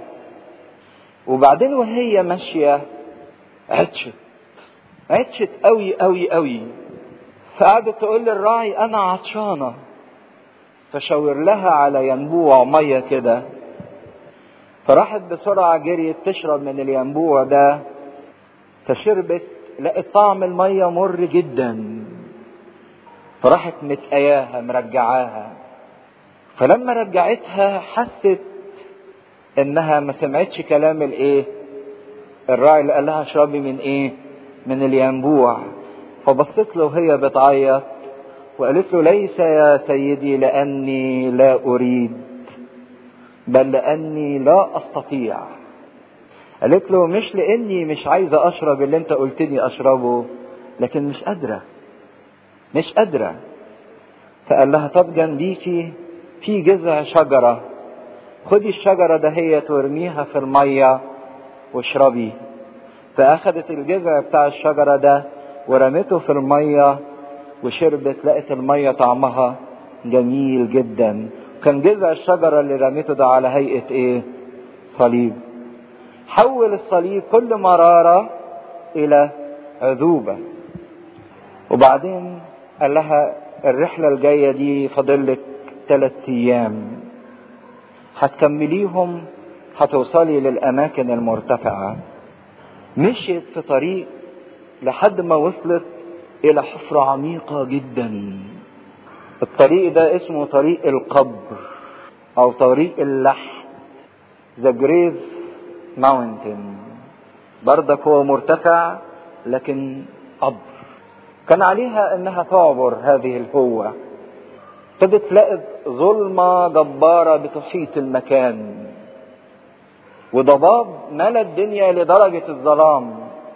وبعدين وهي ماشية عطشت عطشت قوي قوي قوي فقعدت تقول للراعي انا عطشانة فشاور لها على ينبوع مية كده فراحت بسرعة جريت تشرب من الينبوع ده فشربت لقت طعم المية مر جدا فراحت متقياها مرجعاها فلما رجعتها حست انها ما سمعتش كلام الايه الراعي اللي قال لها اشربي من ايه من الينبوع فبصت له وهي بتعيط وقالت له ليس يا سيدي لاني لا اريد بل لاني لا استطيع قالت له مش لاني مش عايزه اشرب اللي انت قلتني اشربه لكن مش قادره مش قادره فقال لها طب جنبيكي في جذع شجره خدي الشجره دهيت وارميها في الميه واشربي فاخدت الجذع بتاع الشجره ده ورمته في الميه وشربت لقت الميه طعمها جميل جدا كان جذع الشجره اللي رميته ده على هيئه ايه صليب حول الصليب كل مراره الى عذوبه وبعدين قال لها الرحله الجايه دي فاضلك ثلاث ايام هتكمليهم هتوصلي للاماكن المرتفعه مشيت في طريق لحد ما وصلت الى حفرة عميقة جدا الطريق ده اسمه طريق القبر او طريق اللحد ذا جريف ماونتن بردك هو مرتفع لكن قبر كان عليها انها تعبر هذه الهوة ابتدت تلاقي ظلمة جبارة بتحيط المكان وضباب ملا الدنيا لدرجة الظلام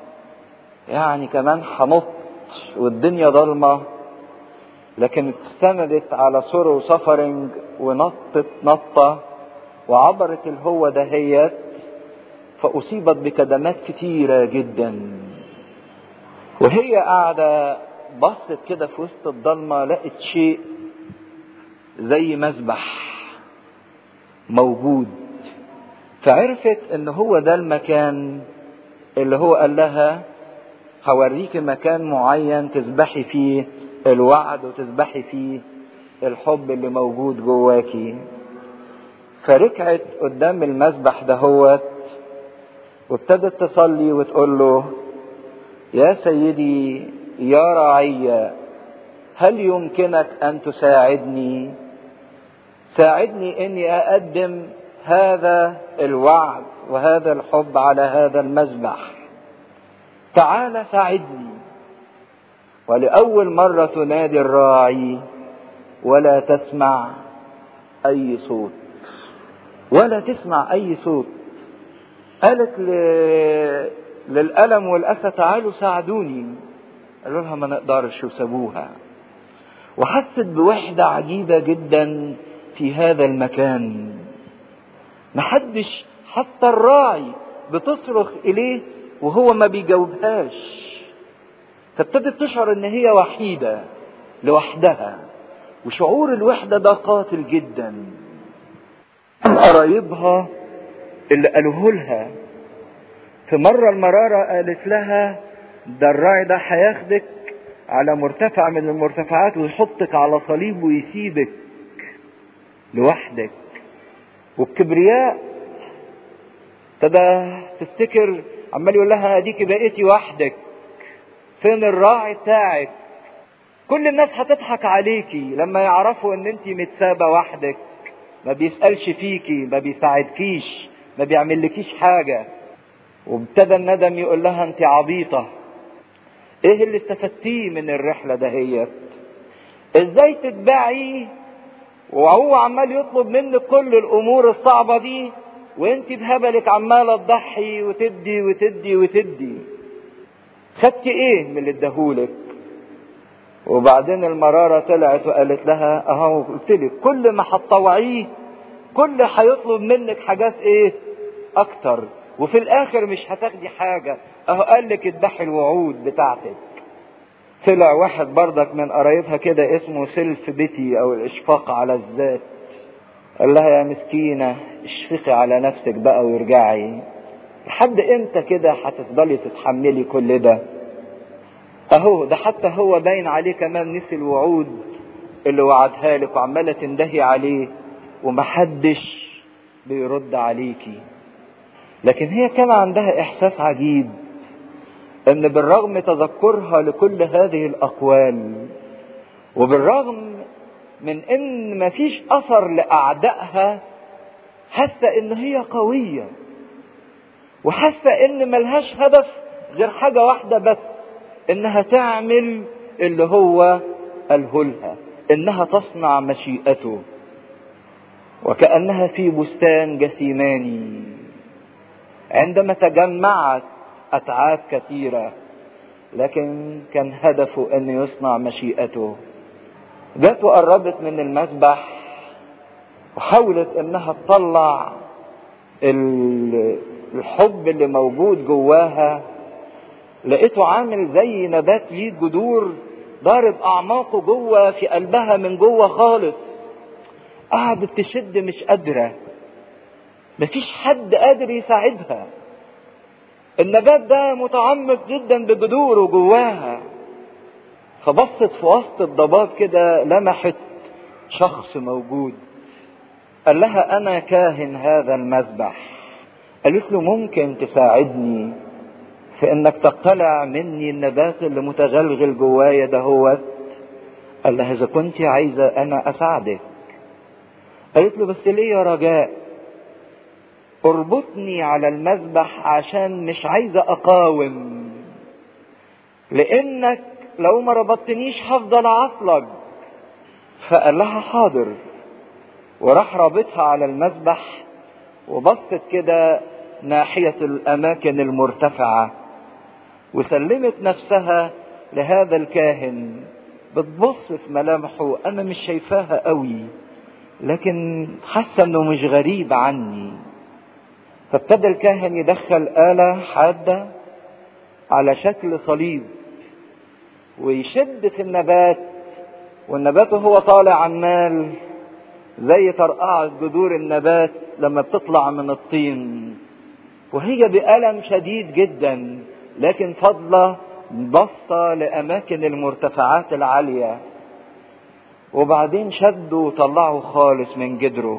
يعني كمان هنط والدنيا ضلمة لكن استندت على سور وسفرنج ونطت نطة وعبرت الهوة دهيت فأصيبت بكدمات كتيرة جدا وهي قاعدة بصت كده في وسط الضلمة لقت شيء زي مذبح موجود فعرفت ان هو ده المكان اللي هو قال لها هوريك مكان معين تسبحي فيه الوعد وتسبحي فيه الحب اللي موجود جواكي فركعت قدام المسبح دهوت وابتدت تصلي وتقول له يا سيدي يا راعي هل يمكنك ان تساعدني ساعدني اني اقدم هذا الوعد وهذا الحب على هذا المذبح تعال ساعدني ولأول مرة تنادي الراعي ولا تسمع أي صوت ولا تسمع أي صوت قالت ل... للألم والأسى تعالوا ساعدوني قالوا لها ما نقدرش وسابوها وحست بوحدة عجيبة جدا في هذا المكان محدش حتى الراعي بتصرخ إليه وهو ما بيجاوبهاش فابتدت تشعر ان هي وحيدة لوحدها وشعور الوحدة ده قاتل جدا قرايبها اللي قالوه لها في مرة المرارة قالت لها ده الراعي ده هياخدك على مرتفع من المرتفعات ويحطك على صليب ويسيبك لوحدك وبكبرياء ابتدى تفتكر عمال يقول لها اديكي بقيتي وحدك فين الراعي بتاعك كل الناس هتضحك عليكي لما يعرفوا ان انت متسابة وحدك ما بيسألش فيكي ما بيساعدكيش ما بيعملكيش حاجة وابتدى الندم يقول لها انت عبيطة ايه اللي استفدتيه من الرحلة دهيت ازاي تتبعي وهو عمال يطلب منك كل الامور الصعبة دي وانت بهبلك عمالة تضحي وتدي وتدي وتدي خدت ايه من اللي اداهولك وبعدين المرارة طلعت وقالت لها اهو قلت لك كل ما هتطوعيه كل هيطلب منك حاجات ايه اكتر وفي الاخر مش هتاخدي حاجة اهو قال لك اذبحي الوعود بتاعتك طلع واحد بردك من قرايبها كده اسمه سلف بيتي او الاشفاق على الذات قال لها يا مسكينة اشفقي على نفسك بقى وارجعي لحد امتى كده هتفضلي تتحملي كل ده اهو ده حتى هو باين عليه كمان نسي الوعود اللي وعدها لك وعماله تندهي عليه ومحدش بيرد عليكي لكن هي كان عندها احساس عجيب ان بالرغم تذكرها لكل هذه الاقوال وبالرغم من ان مفيش اثر لاعدائها حاسه ان هي قويه وحاسه ان ملهاش هدف غير حاجه واحده بس انها تعمل اللي هو قاله لها انها تصنع مشيئته وكانها في بستان جثيماني عندما تجمعت اتعاب كثيره لكن كان هدفه ان يصنع مشيئته جت وقربت من المسبح وحاولت انها تطلع الحب اللي موجود جواها لقيته عامل زي نبات ليه جذور ضارب اعماقه جوه في قلبها من جوه خالص قعدت تشد مش قادره مفيش حد قادر يساعدها النبات ده متعمق جدا بجذوره جواها فبصت في وسط الضباب كده لمحت شخص موجود قال لها انا كاهن هذا المذبح قالت له ممكن تساعدني في انك تقتلع مني النبات اللي متغلغل جوايا دهوت قال لها اذا كنت عايزه انا اساعدك قالت له بس ليه رجاء اربطني على المذبح عشان مش عايزه اقاوم لانك لو ما ربطتنيش هفضل اعصلك فقال لها حاضر وراح رابطها على المذبح وبصت كده ناحية الأماكن المرتفعة وسلمت نفسها لهذا الكاهن بتبص في ملامحه أنا مش شايفاها قوي لكن حاسة إنه مش غريب عني فابتدى الكاهن يدخل آلة حادة على شكل صليب ويشد في النبات والنبات وهو طالع عمال زي طرقعة جذور النبات لما بتطلع من الطين وهي بألم شديد جدا لكن فضلة بصة لأماكن المرتفعات العالية وبعدين شدوا وطلعوا خالص من جدره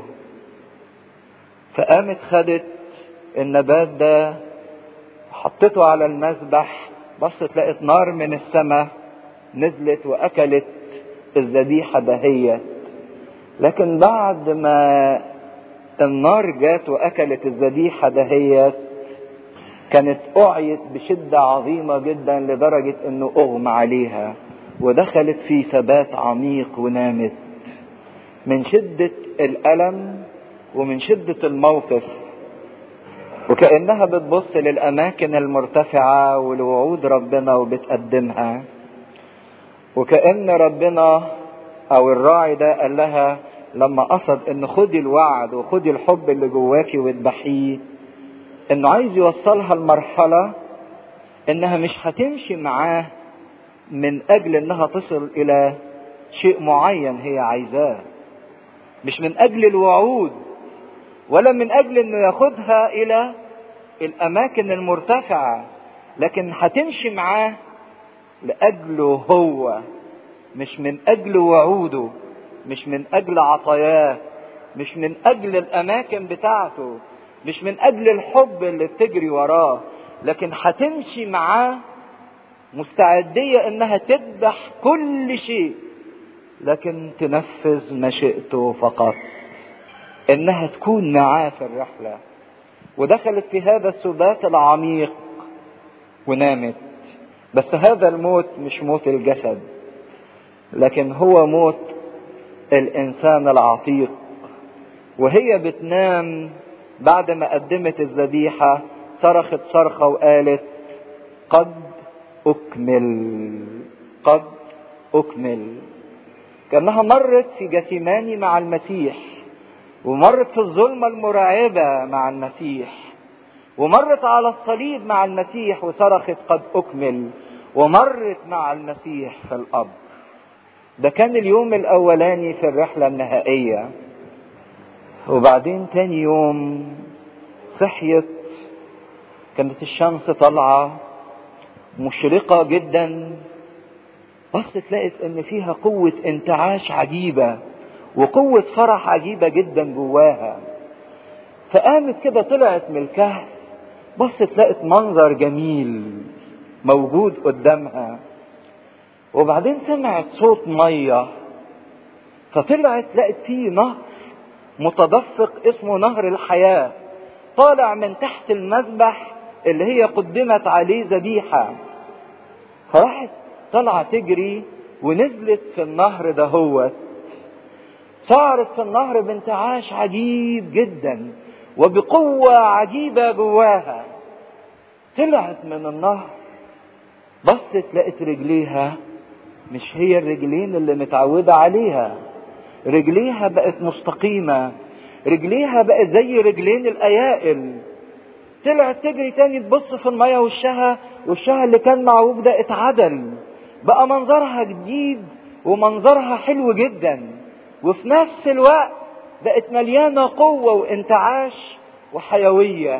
فقامت خدت النبات ده حطته على المذبح بصت لقت نار من السماء نزلت واكلت الذبيحه دهيت لكن بعد ما النار جات واكلت الذبيحه دهيت كانت اعيت بشده عظيمه جدا لدرجه انه اغمى عليها ودخلت في ثبات عميق ونامت من شده الالم ومن شده الموقف وكانها بتبص للاماكن المرتفعه ولوعود ربنا وبتقدمها وكأن ربنا أو الراعي ده قال لها لما قصد إن خدي الوعد وخدي الحب اللي جواكي واذبحيه إنه عايز يوصلها لمرحلة إنها مش هتمشي معاه من أجل إنها تصل إلى شيء معين هي عايزاه مش من أجل الوعود ولا من أجل إنه ياخدها إلى الأماكن المرتفعة لكن هتمشي معاه لأجله هو مش من أجل وعوده مش من أجل عطاياه مش من أجل الأماكن بتاعته مش من أجل الحب اللي بتجري وراه لكن هتمشي معاه مستعدية إنها تذبح كل شيء لكن تنفذ مشيئته فقط إنها تكون معاه في الرحلة ودخلت في هذا السبات العميق ونامت بس هذا الموت مش موت الجسد لكن هو موت الانسان العتيق وهي بتنام بعد ما قدمت الذبيحة صرخت صرخة وقالت قد أكمل قد أكمل كأنها مرت في جثيماني مع المسيح ومرت في الظلمة المرعبة مع المسيح ومرت على الصليب مع المسيح وصرخت قد أكمل ومرت مع المسيح في القبر ده كان اليوم الأولاني في الرحلة النهائية وبعدين تاني يوم صحيت كانت الشمس طالعة مشرقة جدا بس لقيت ان فيها قوة انتعاش عجيبة وقوة فرح عجيبة جدا جواها فقامت كده طلعت من الكهف بصت لقت منظر جميل موجود قدامها وبعدين سمعت صوت مية فطلعت لقت فيه نهر متدفق اسمه نهر الحياة طالع من تحت المذبح اللي هي قدمت عليه ذبيحة فراحت طالعة تجري ونزلت في النهر دهوت صارت في النهر بانتعاش عجيب جدا وبقوة عجيبة جواها طلعت من النهر بصت لقت رجليها مش هي الرجلين اللي متعودة عليها رجليها بقت مستقيمة رجليها بقت زي رجلين الأيائل طلعت تجري تاني تبص في المية وشها وشها اللي كان معوج ده اتعدل بقى منظرها جديد ومنظرها حلو جدا وفي نفس الوقت بقت مليانة قوة وانتعاش وحيوية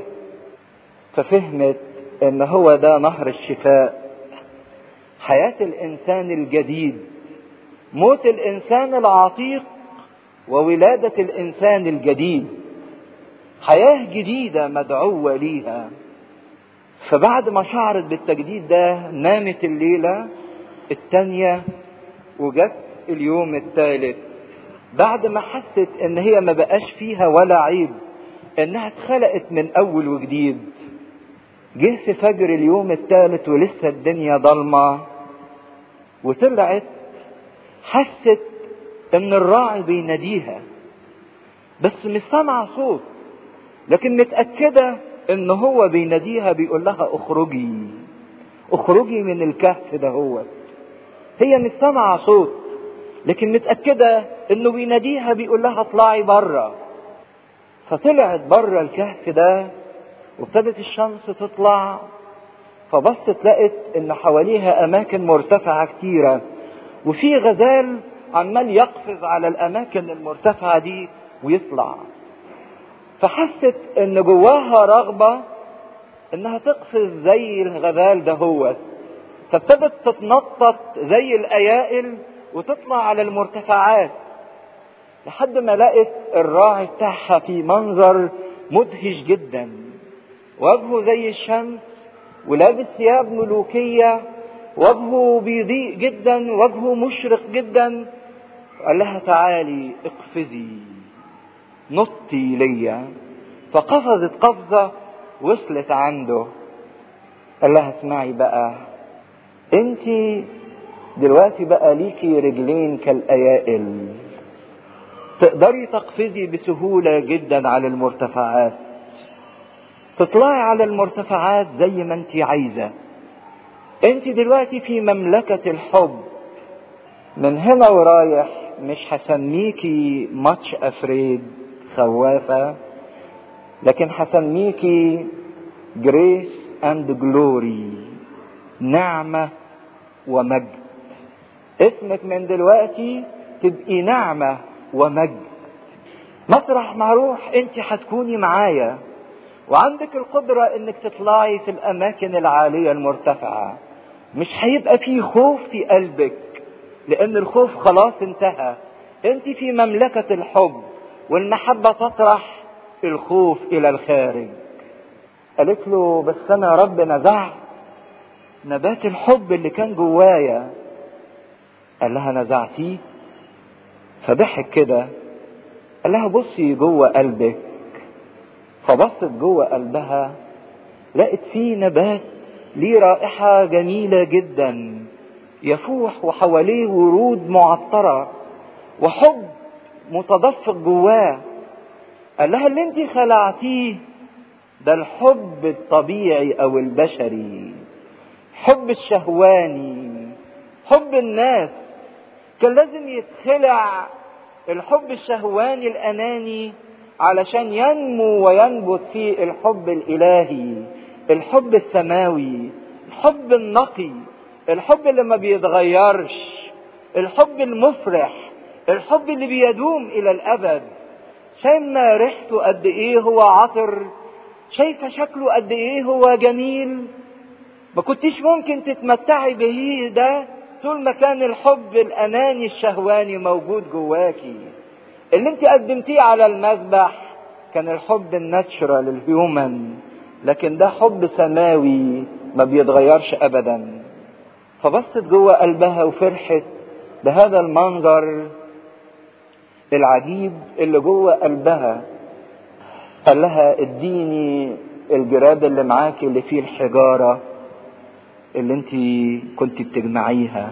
ففهمت ان هو ده نهر الشفاء حياة الانسان الجديد موت الانسان العتيق وولادة الانسان الجديد حياة جديدة مدعوة ليها فبعد ما شعرت بالتجديد ده نامت الليلة التانية وجت اليوم الثالث بعد ما حست ان هي ما بقاش فيها ولا عيب انها اتخلقت من اول وجديد جه في فجر اليوم الثالث ولسه الدنيا ضلمة وطلعت حست ان الراعي بيناديها بس مش سامعة صوت لكن متأكدة ان هو بيناديها بيقول لها اخرجي اخرجي من الكهف ده هو هي مش سامعة صوت لكن متأكدة انه بيناديها بيقول لها اطلعي بره فطلعت بره الكهف ده وابتدت الشمس تطلع فبصت لقت ان حواليها اماكن مرتفعة كتيرة وفي غزال عمال يقفز على الاماكن المرتفعة دي ويطلع فحست ان جواها رغبة انها تقفز زي الغزال ده هو فابتدت تتنطط زي الايائل وتطلع على المرتفعات لحد ما لقت الراعي بتاعها في منظر مدهش جدا وجهه زي الشمس ولابس ثياب ملوكية وجهه بيضيء جدا وجهه مشرق جدا قال لها تعالي اقفزي نطي ليا فقفزت قفزة وصلت عنده قال لها اسمعي بقى انت دلوقتي بقى ليكي رجلين كالايائل تقدري تقفزي بسهولة جدا على المرتفعات تطلعي على المرتفعات زي ما انت عايزة انت دلوقتي في مملكة الحب من هنا ورايح مش هسميكي ماتش افريد خوافة لكن هسميكي جريس اند جلوري نعمة ومجد اسمك من دلوقتي تبقي نعمة ومجد مطرح ما اروح انت هتكوني معايا وعندك القدرة انك تطلعي في الاماكن العالية المرتفعة مش هيبقى في خوف في قلبك لان الخوف خلاص انتهى انت في مملكة الحب والمحبة تطرح الخوف الى الخارج قالت له بس انا يا رب نزعت نبات الحب اللي كان جوايا قال لها نزعتيه فضحك كده قال لها بصي جوه قلبك فبصت جوه قلبها لقت فيه نبات ليه رائحة جميلة جدا يفوح وحواليه ورود معطرة وحب متدفق جواه قال لها اللي انت خلعتيه ده الحب الطبيعي او البشري حب الشهواني حب الناس كان لازم يتخلع الحب الشهواني الاناني علشان ينمو وينبت فيه الحب الالهي الحب السماوي الحب النقي الحب اللي ما بيتغيرش الحب المفرح الحب اللي بيدوم الى الابد شايفنا ريحته قد ايه هو عطر شايفه شكله قد ايه هو جميل ما كنتيش ممكن تتمتعي به ده طول ما كان الحب الاناني الشهواني موجود جواكي اللي انت قدمتيه على المذبح كان الحب الناتشرال الهيومن لكن ده حب سماوي ما بيتغيرش ابدا فبصت جوه قلبها وفرحت بهذا المنظر العجيب اللي جوه قلبها قال لها اديني الجراد اللي معاكي اللي فيه الحجارة اللي انت كنت بتجمعيها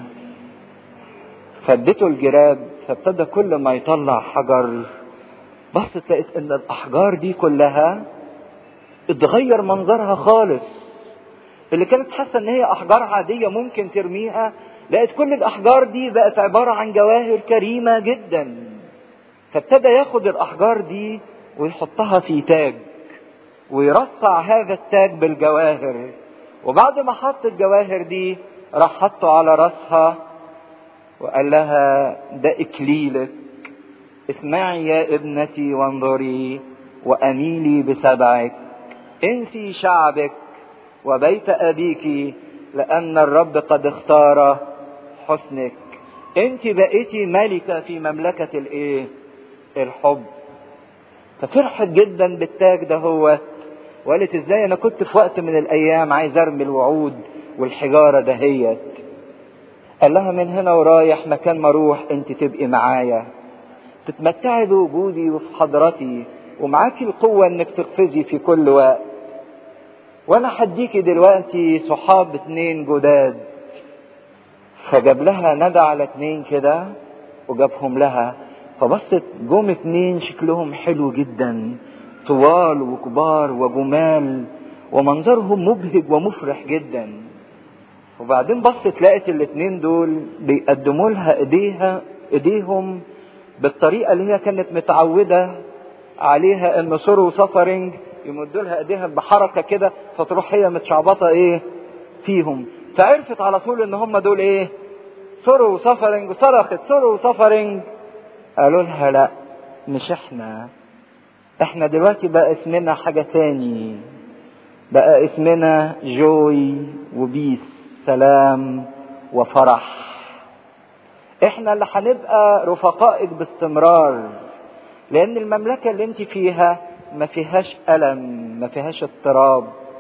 فاديته الجراد فابتدى كل ما يطلع حجر بصت لقيت ان الاحجار دي كلها اتغير منظرها خالص اللي كانت حاسه ان هي احجار عاديه ممكن ترميها لقيت كل الاحجار دي بقت عباره عن جواهر كريمه جدا فابتدى ياخد الاحجار دي ويحطها في تاج ويرصع هذا التاج بالجواهر وبعد ما حط الجواهر دي راح حطه على راسها وقال لها ده اكليلك اسمعي يا ابنتي وانظري واميلي بسبعك انسي شعبك وبيت ابيك لان الرب قد اختار حسنك انت بقيتي ملكه في مملكه الايه الحب ففرحت جدا بالتاج ده هو وقالت ازاي انا كنت في وقت من الايام عايز ارمي الوعود والحجاره دهيت قال لها من هنا ورايح مكان ما اروح انت تبقي معايا تتمتعي بوجودي وفي حضرتي ومعاكي القوة انك تقفزي في كل وقت وانا هديكي دلوقتي صحاب اتنين جداد فجاب لها ندى على اتنين كده وجابهم لها فبصت جم اتنين شكلهم حلو جدا طوال وكبار وجمال ومنظرهم مبهج ومفرح جدا وبعدين بصت لقت الاتنين دول بيقدموا لها ايديها ايديهم بالطريقه اللي هي كانت متعوده عليها ان سورو وسفرنج يمدوا لها ايديها بحركه كده فتروح هي متشعبطه ايه فيهم فعرفت على طول ان هم دول ايه سورو وسفرنج وصرخت سورو وسفرنج قالوا لها لا مش احنا احنا دلوقتي بقى اسمنا حاجه تاني بقى اسمنا جوي وبيس سلام وفرح احنا اللي هنبقى رفقائك باستمرار لان المملكه اللي انت فيها ما فيهاش الم ما فيهاش اضطراب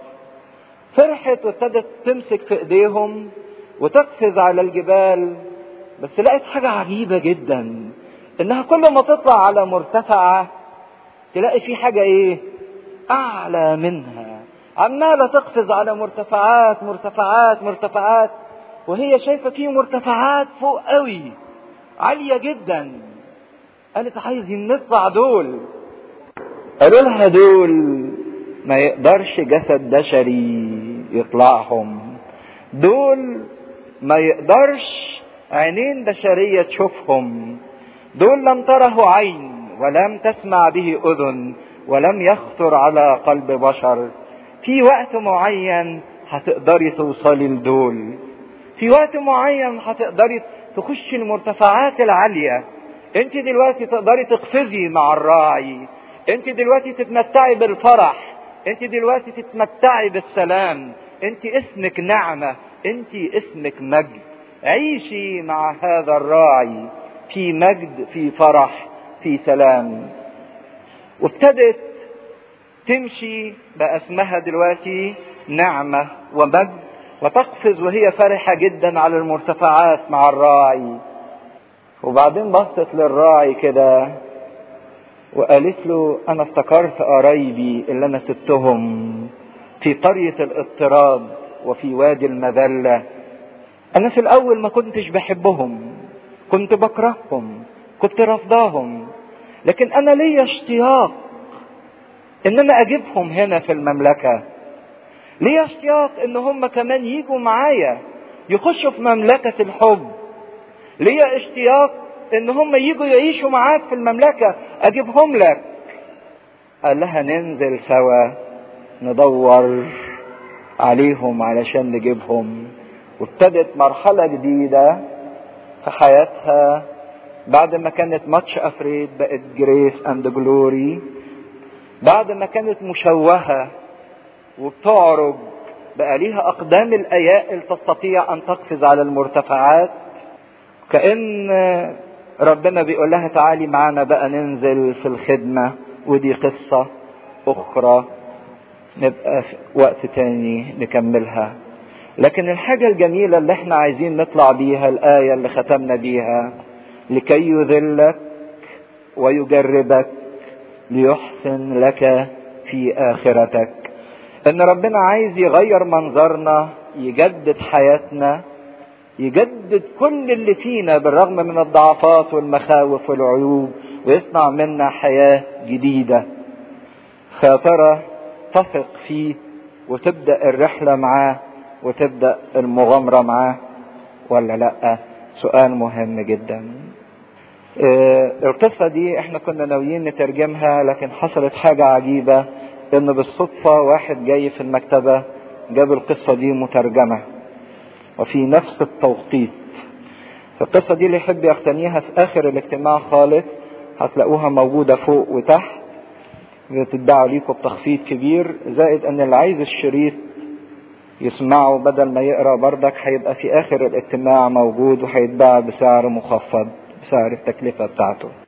فرحت وابتدت تمسك في ايديهم وتقفز على الجبال بس لقت حاجه عجيبه جدا انها كل ما تطلع على مرتفعه تلاقي في حاجه ايه اعلى منها عماله تقفز على مرتفعات مرتفعات مرتفعات وهي شايفه في مرتفعات فوق قوي عاليه جدا قالت عايزين نطلع دول قالوا لها دول ما يقدرش جسد بشري يطلعهم دول ما يقدرش عينين بشريه تشوفهم دول لم تره عين ولم تسمع به اذن ولم يخطر على قلب بشر في وقت معين هتقدري توصلي لدول في وقت معين هتقدري تخشي المرتفعات العاليه انت دلوقتي تقدري تقفزي مع الراعي انت دلوقتي تتمتعي بالفرح انت دلوقتي تتمتعي بالسلام انت اسمك نعمه انت اسمك مجد عيشي مع هذا الراعي في مجد في فرح في سلام وابتدت تمشي بقى اسمها دلوقتي نعمة ومجد وتقفز وهي فرحة جدا على المرتفعات مع الراعي وبعدين بصت للراعي كده وقالت له انا افتكرت قرايبي اللي انا سبتهم في قرية الاضطراب وفي وادي المذلة انا في الاول ما كنتش بحبهم كنت بكرههم كنت رفضاهم لكن انا ليا اشتياق ان انا اجيبهم هنا في المملكة ليه اشتياق ان هم كمان يجوا معايا يخشوا في مملكة الحب ليه اشتياق ان هم يجوا يعيشوا معاك في المملكة اجيبهم لك قال لها ننزل سوا ندور عليهم علشان نجيبهم وابتدت مرحلة جديدة في حياتها بعد ما كانت ماتش افريد بقت جريس اند جلوري بعد ما كانت مشوهة وبتعرج بقى ليها اقدام الايائل تستطيع ان تقفز على المرتفعات كأن ربنا بيقول لها تعالي معانا بقى ننزل في الخدمة ودي قصة اخرى نبقى في وقت تاني نكملها لكن الحاجة الجميلة اللي احنا عايزين نطلع بيها الآية اللي ختمنا بيها لكي يذلك ويجربك ليحسن لك في آخرتك ان ربنا عايز يغير منظرنا يجدد حياتنا يجدد كل اللي فينا بالرغم من الضعفات والمخاوف والعيوب ويصنع منا حياة جديدة فترى تثق فيه وتبدأ الرحلة معاه وتبدأ المغامرة معاه ولا لا سؤال مهم جدا اه القصة دي احنا كنا ناويين نترجمها لكن حصلت حاجة عجيبة ان بالصدفة واحد جاي في المكتبة جاب القصة دي مترجمة وفي نفس التوقيت القصة دي اللي يحب يقتنيها في اخر الاجتماع خالص هتلاقوها موجودة فوق وتحت بتتباع ليكم بتخفيض كبير زائد ان اللي عايز الشريط يسمعه بدل ما يقرا بردك هيبقى في اخر الاجتماع موجود وهيتباع بسعر مخفض بسعر التكلفة بتاعته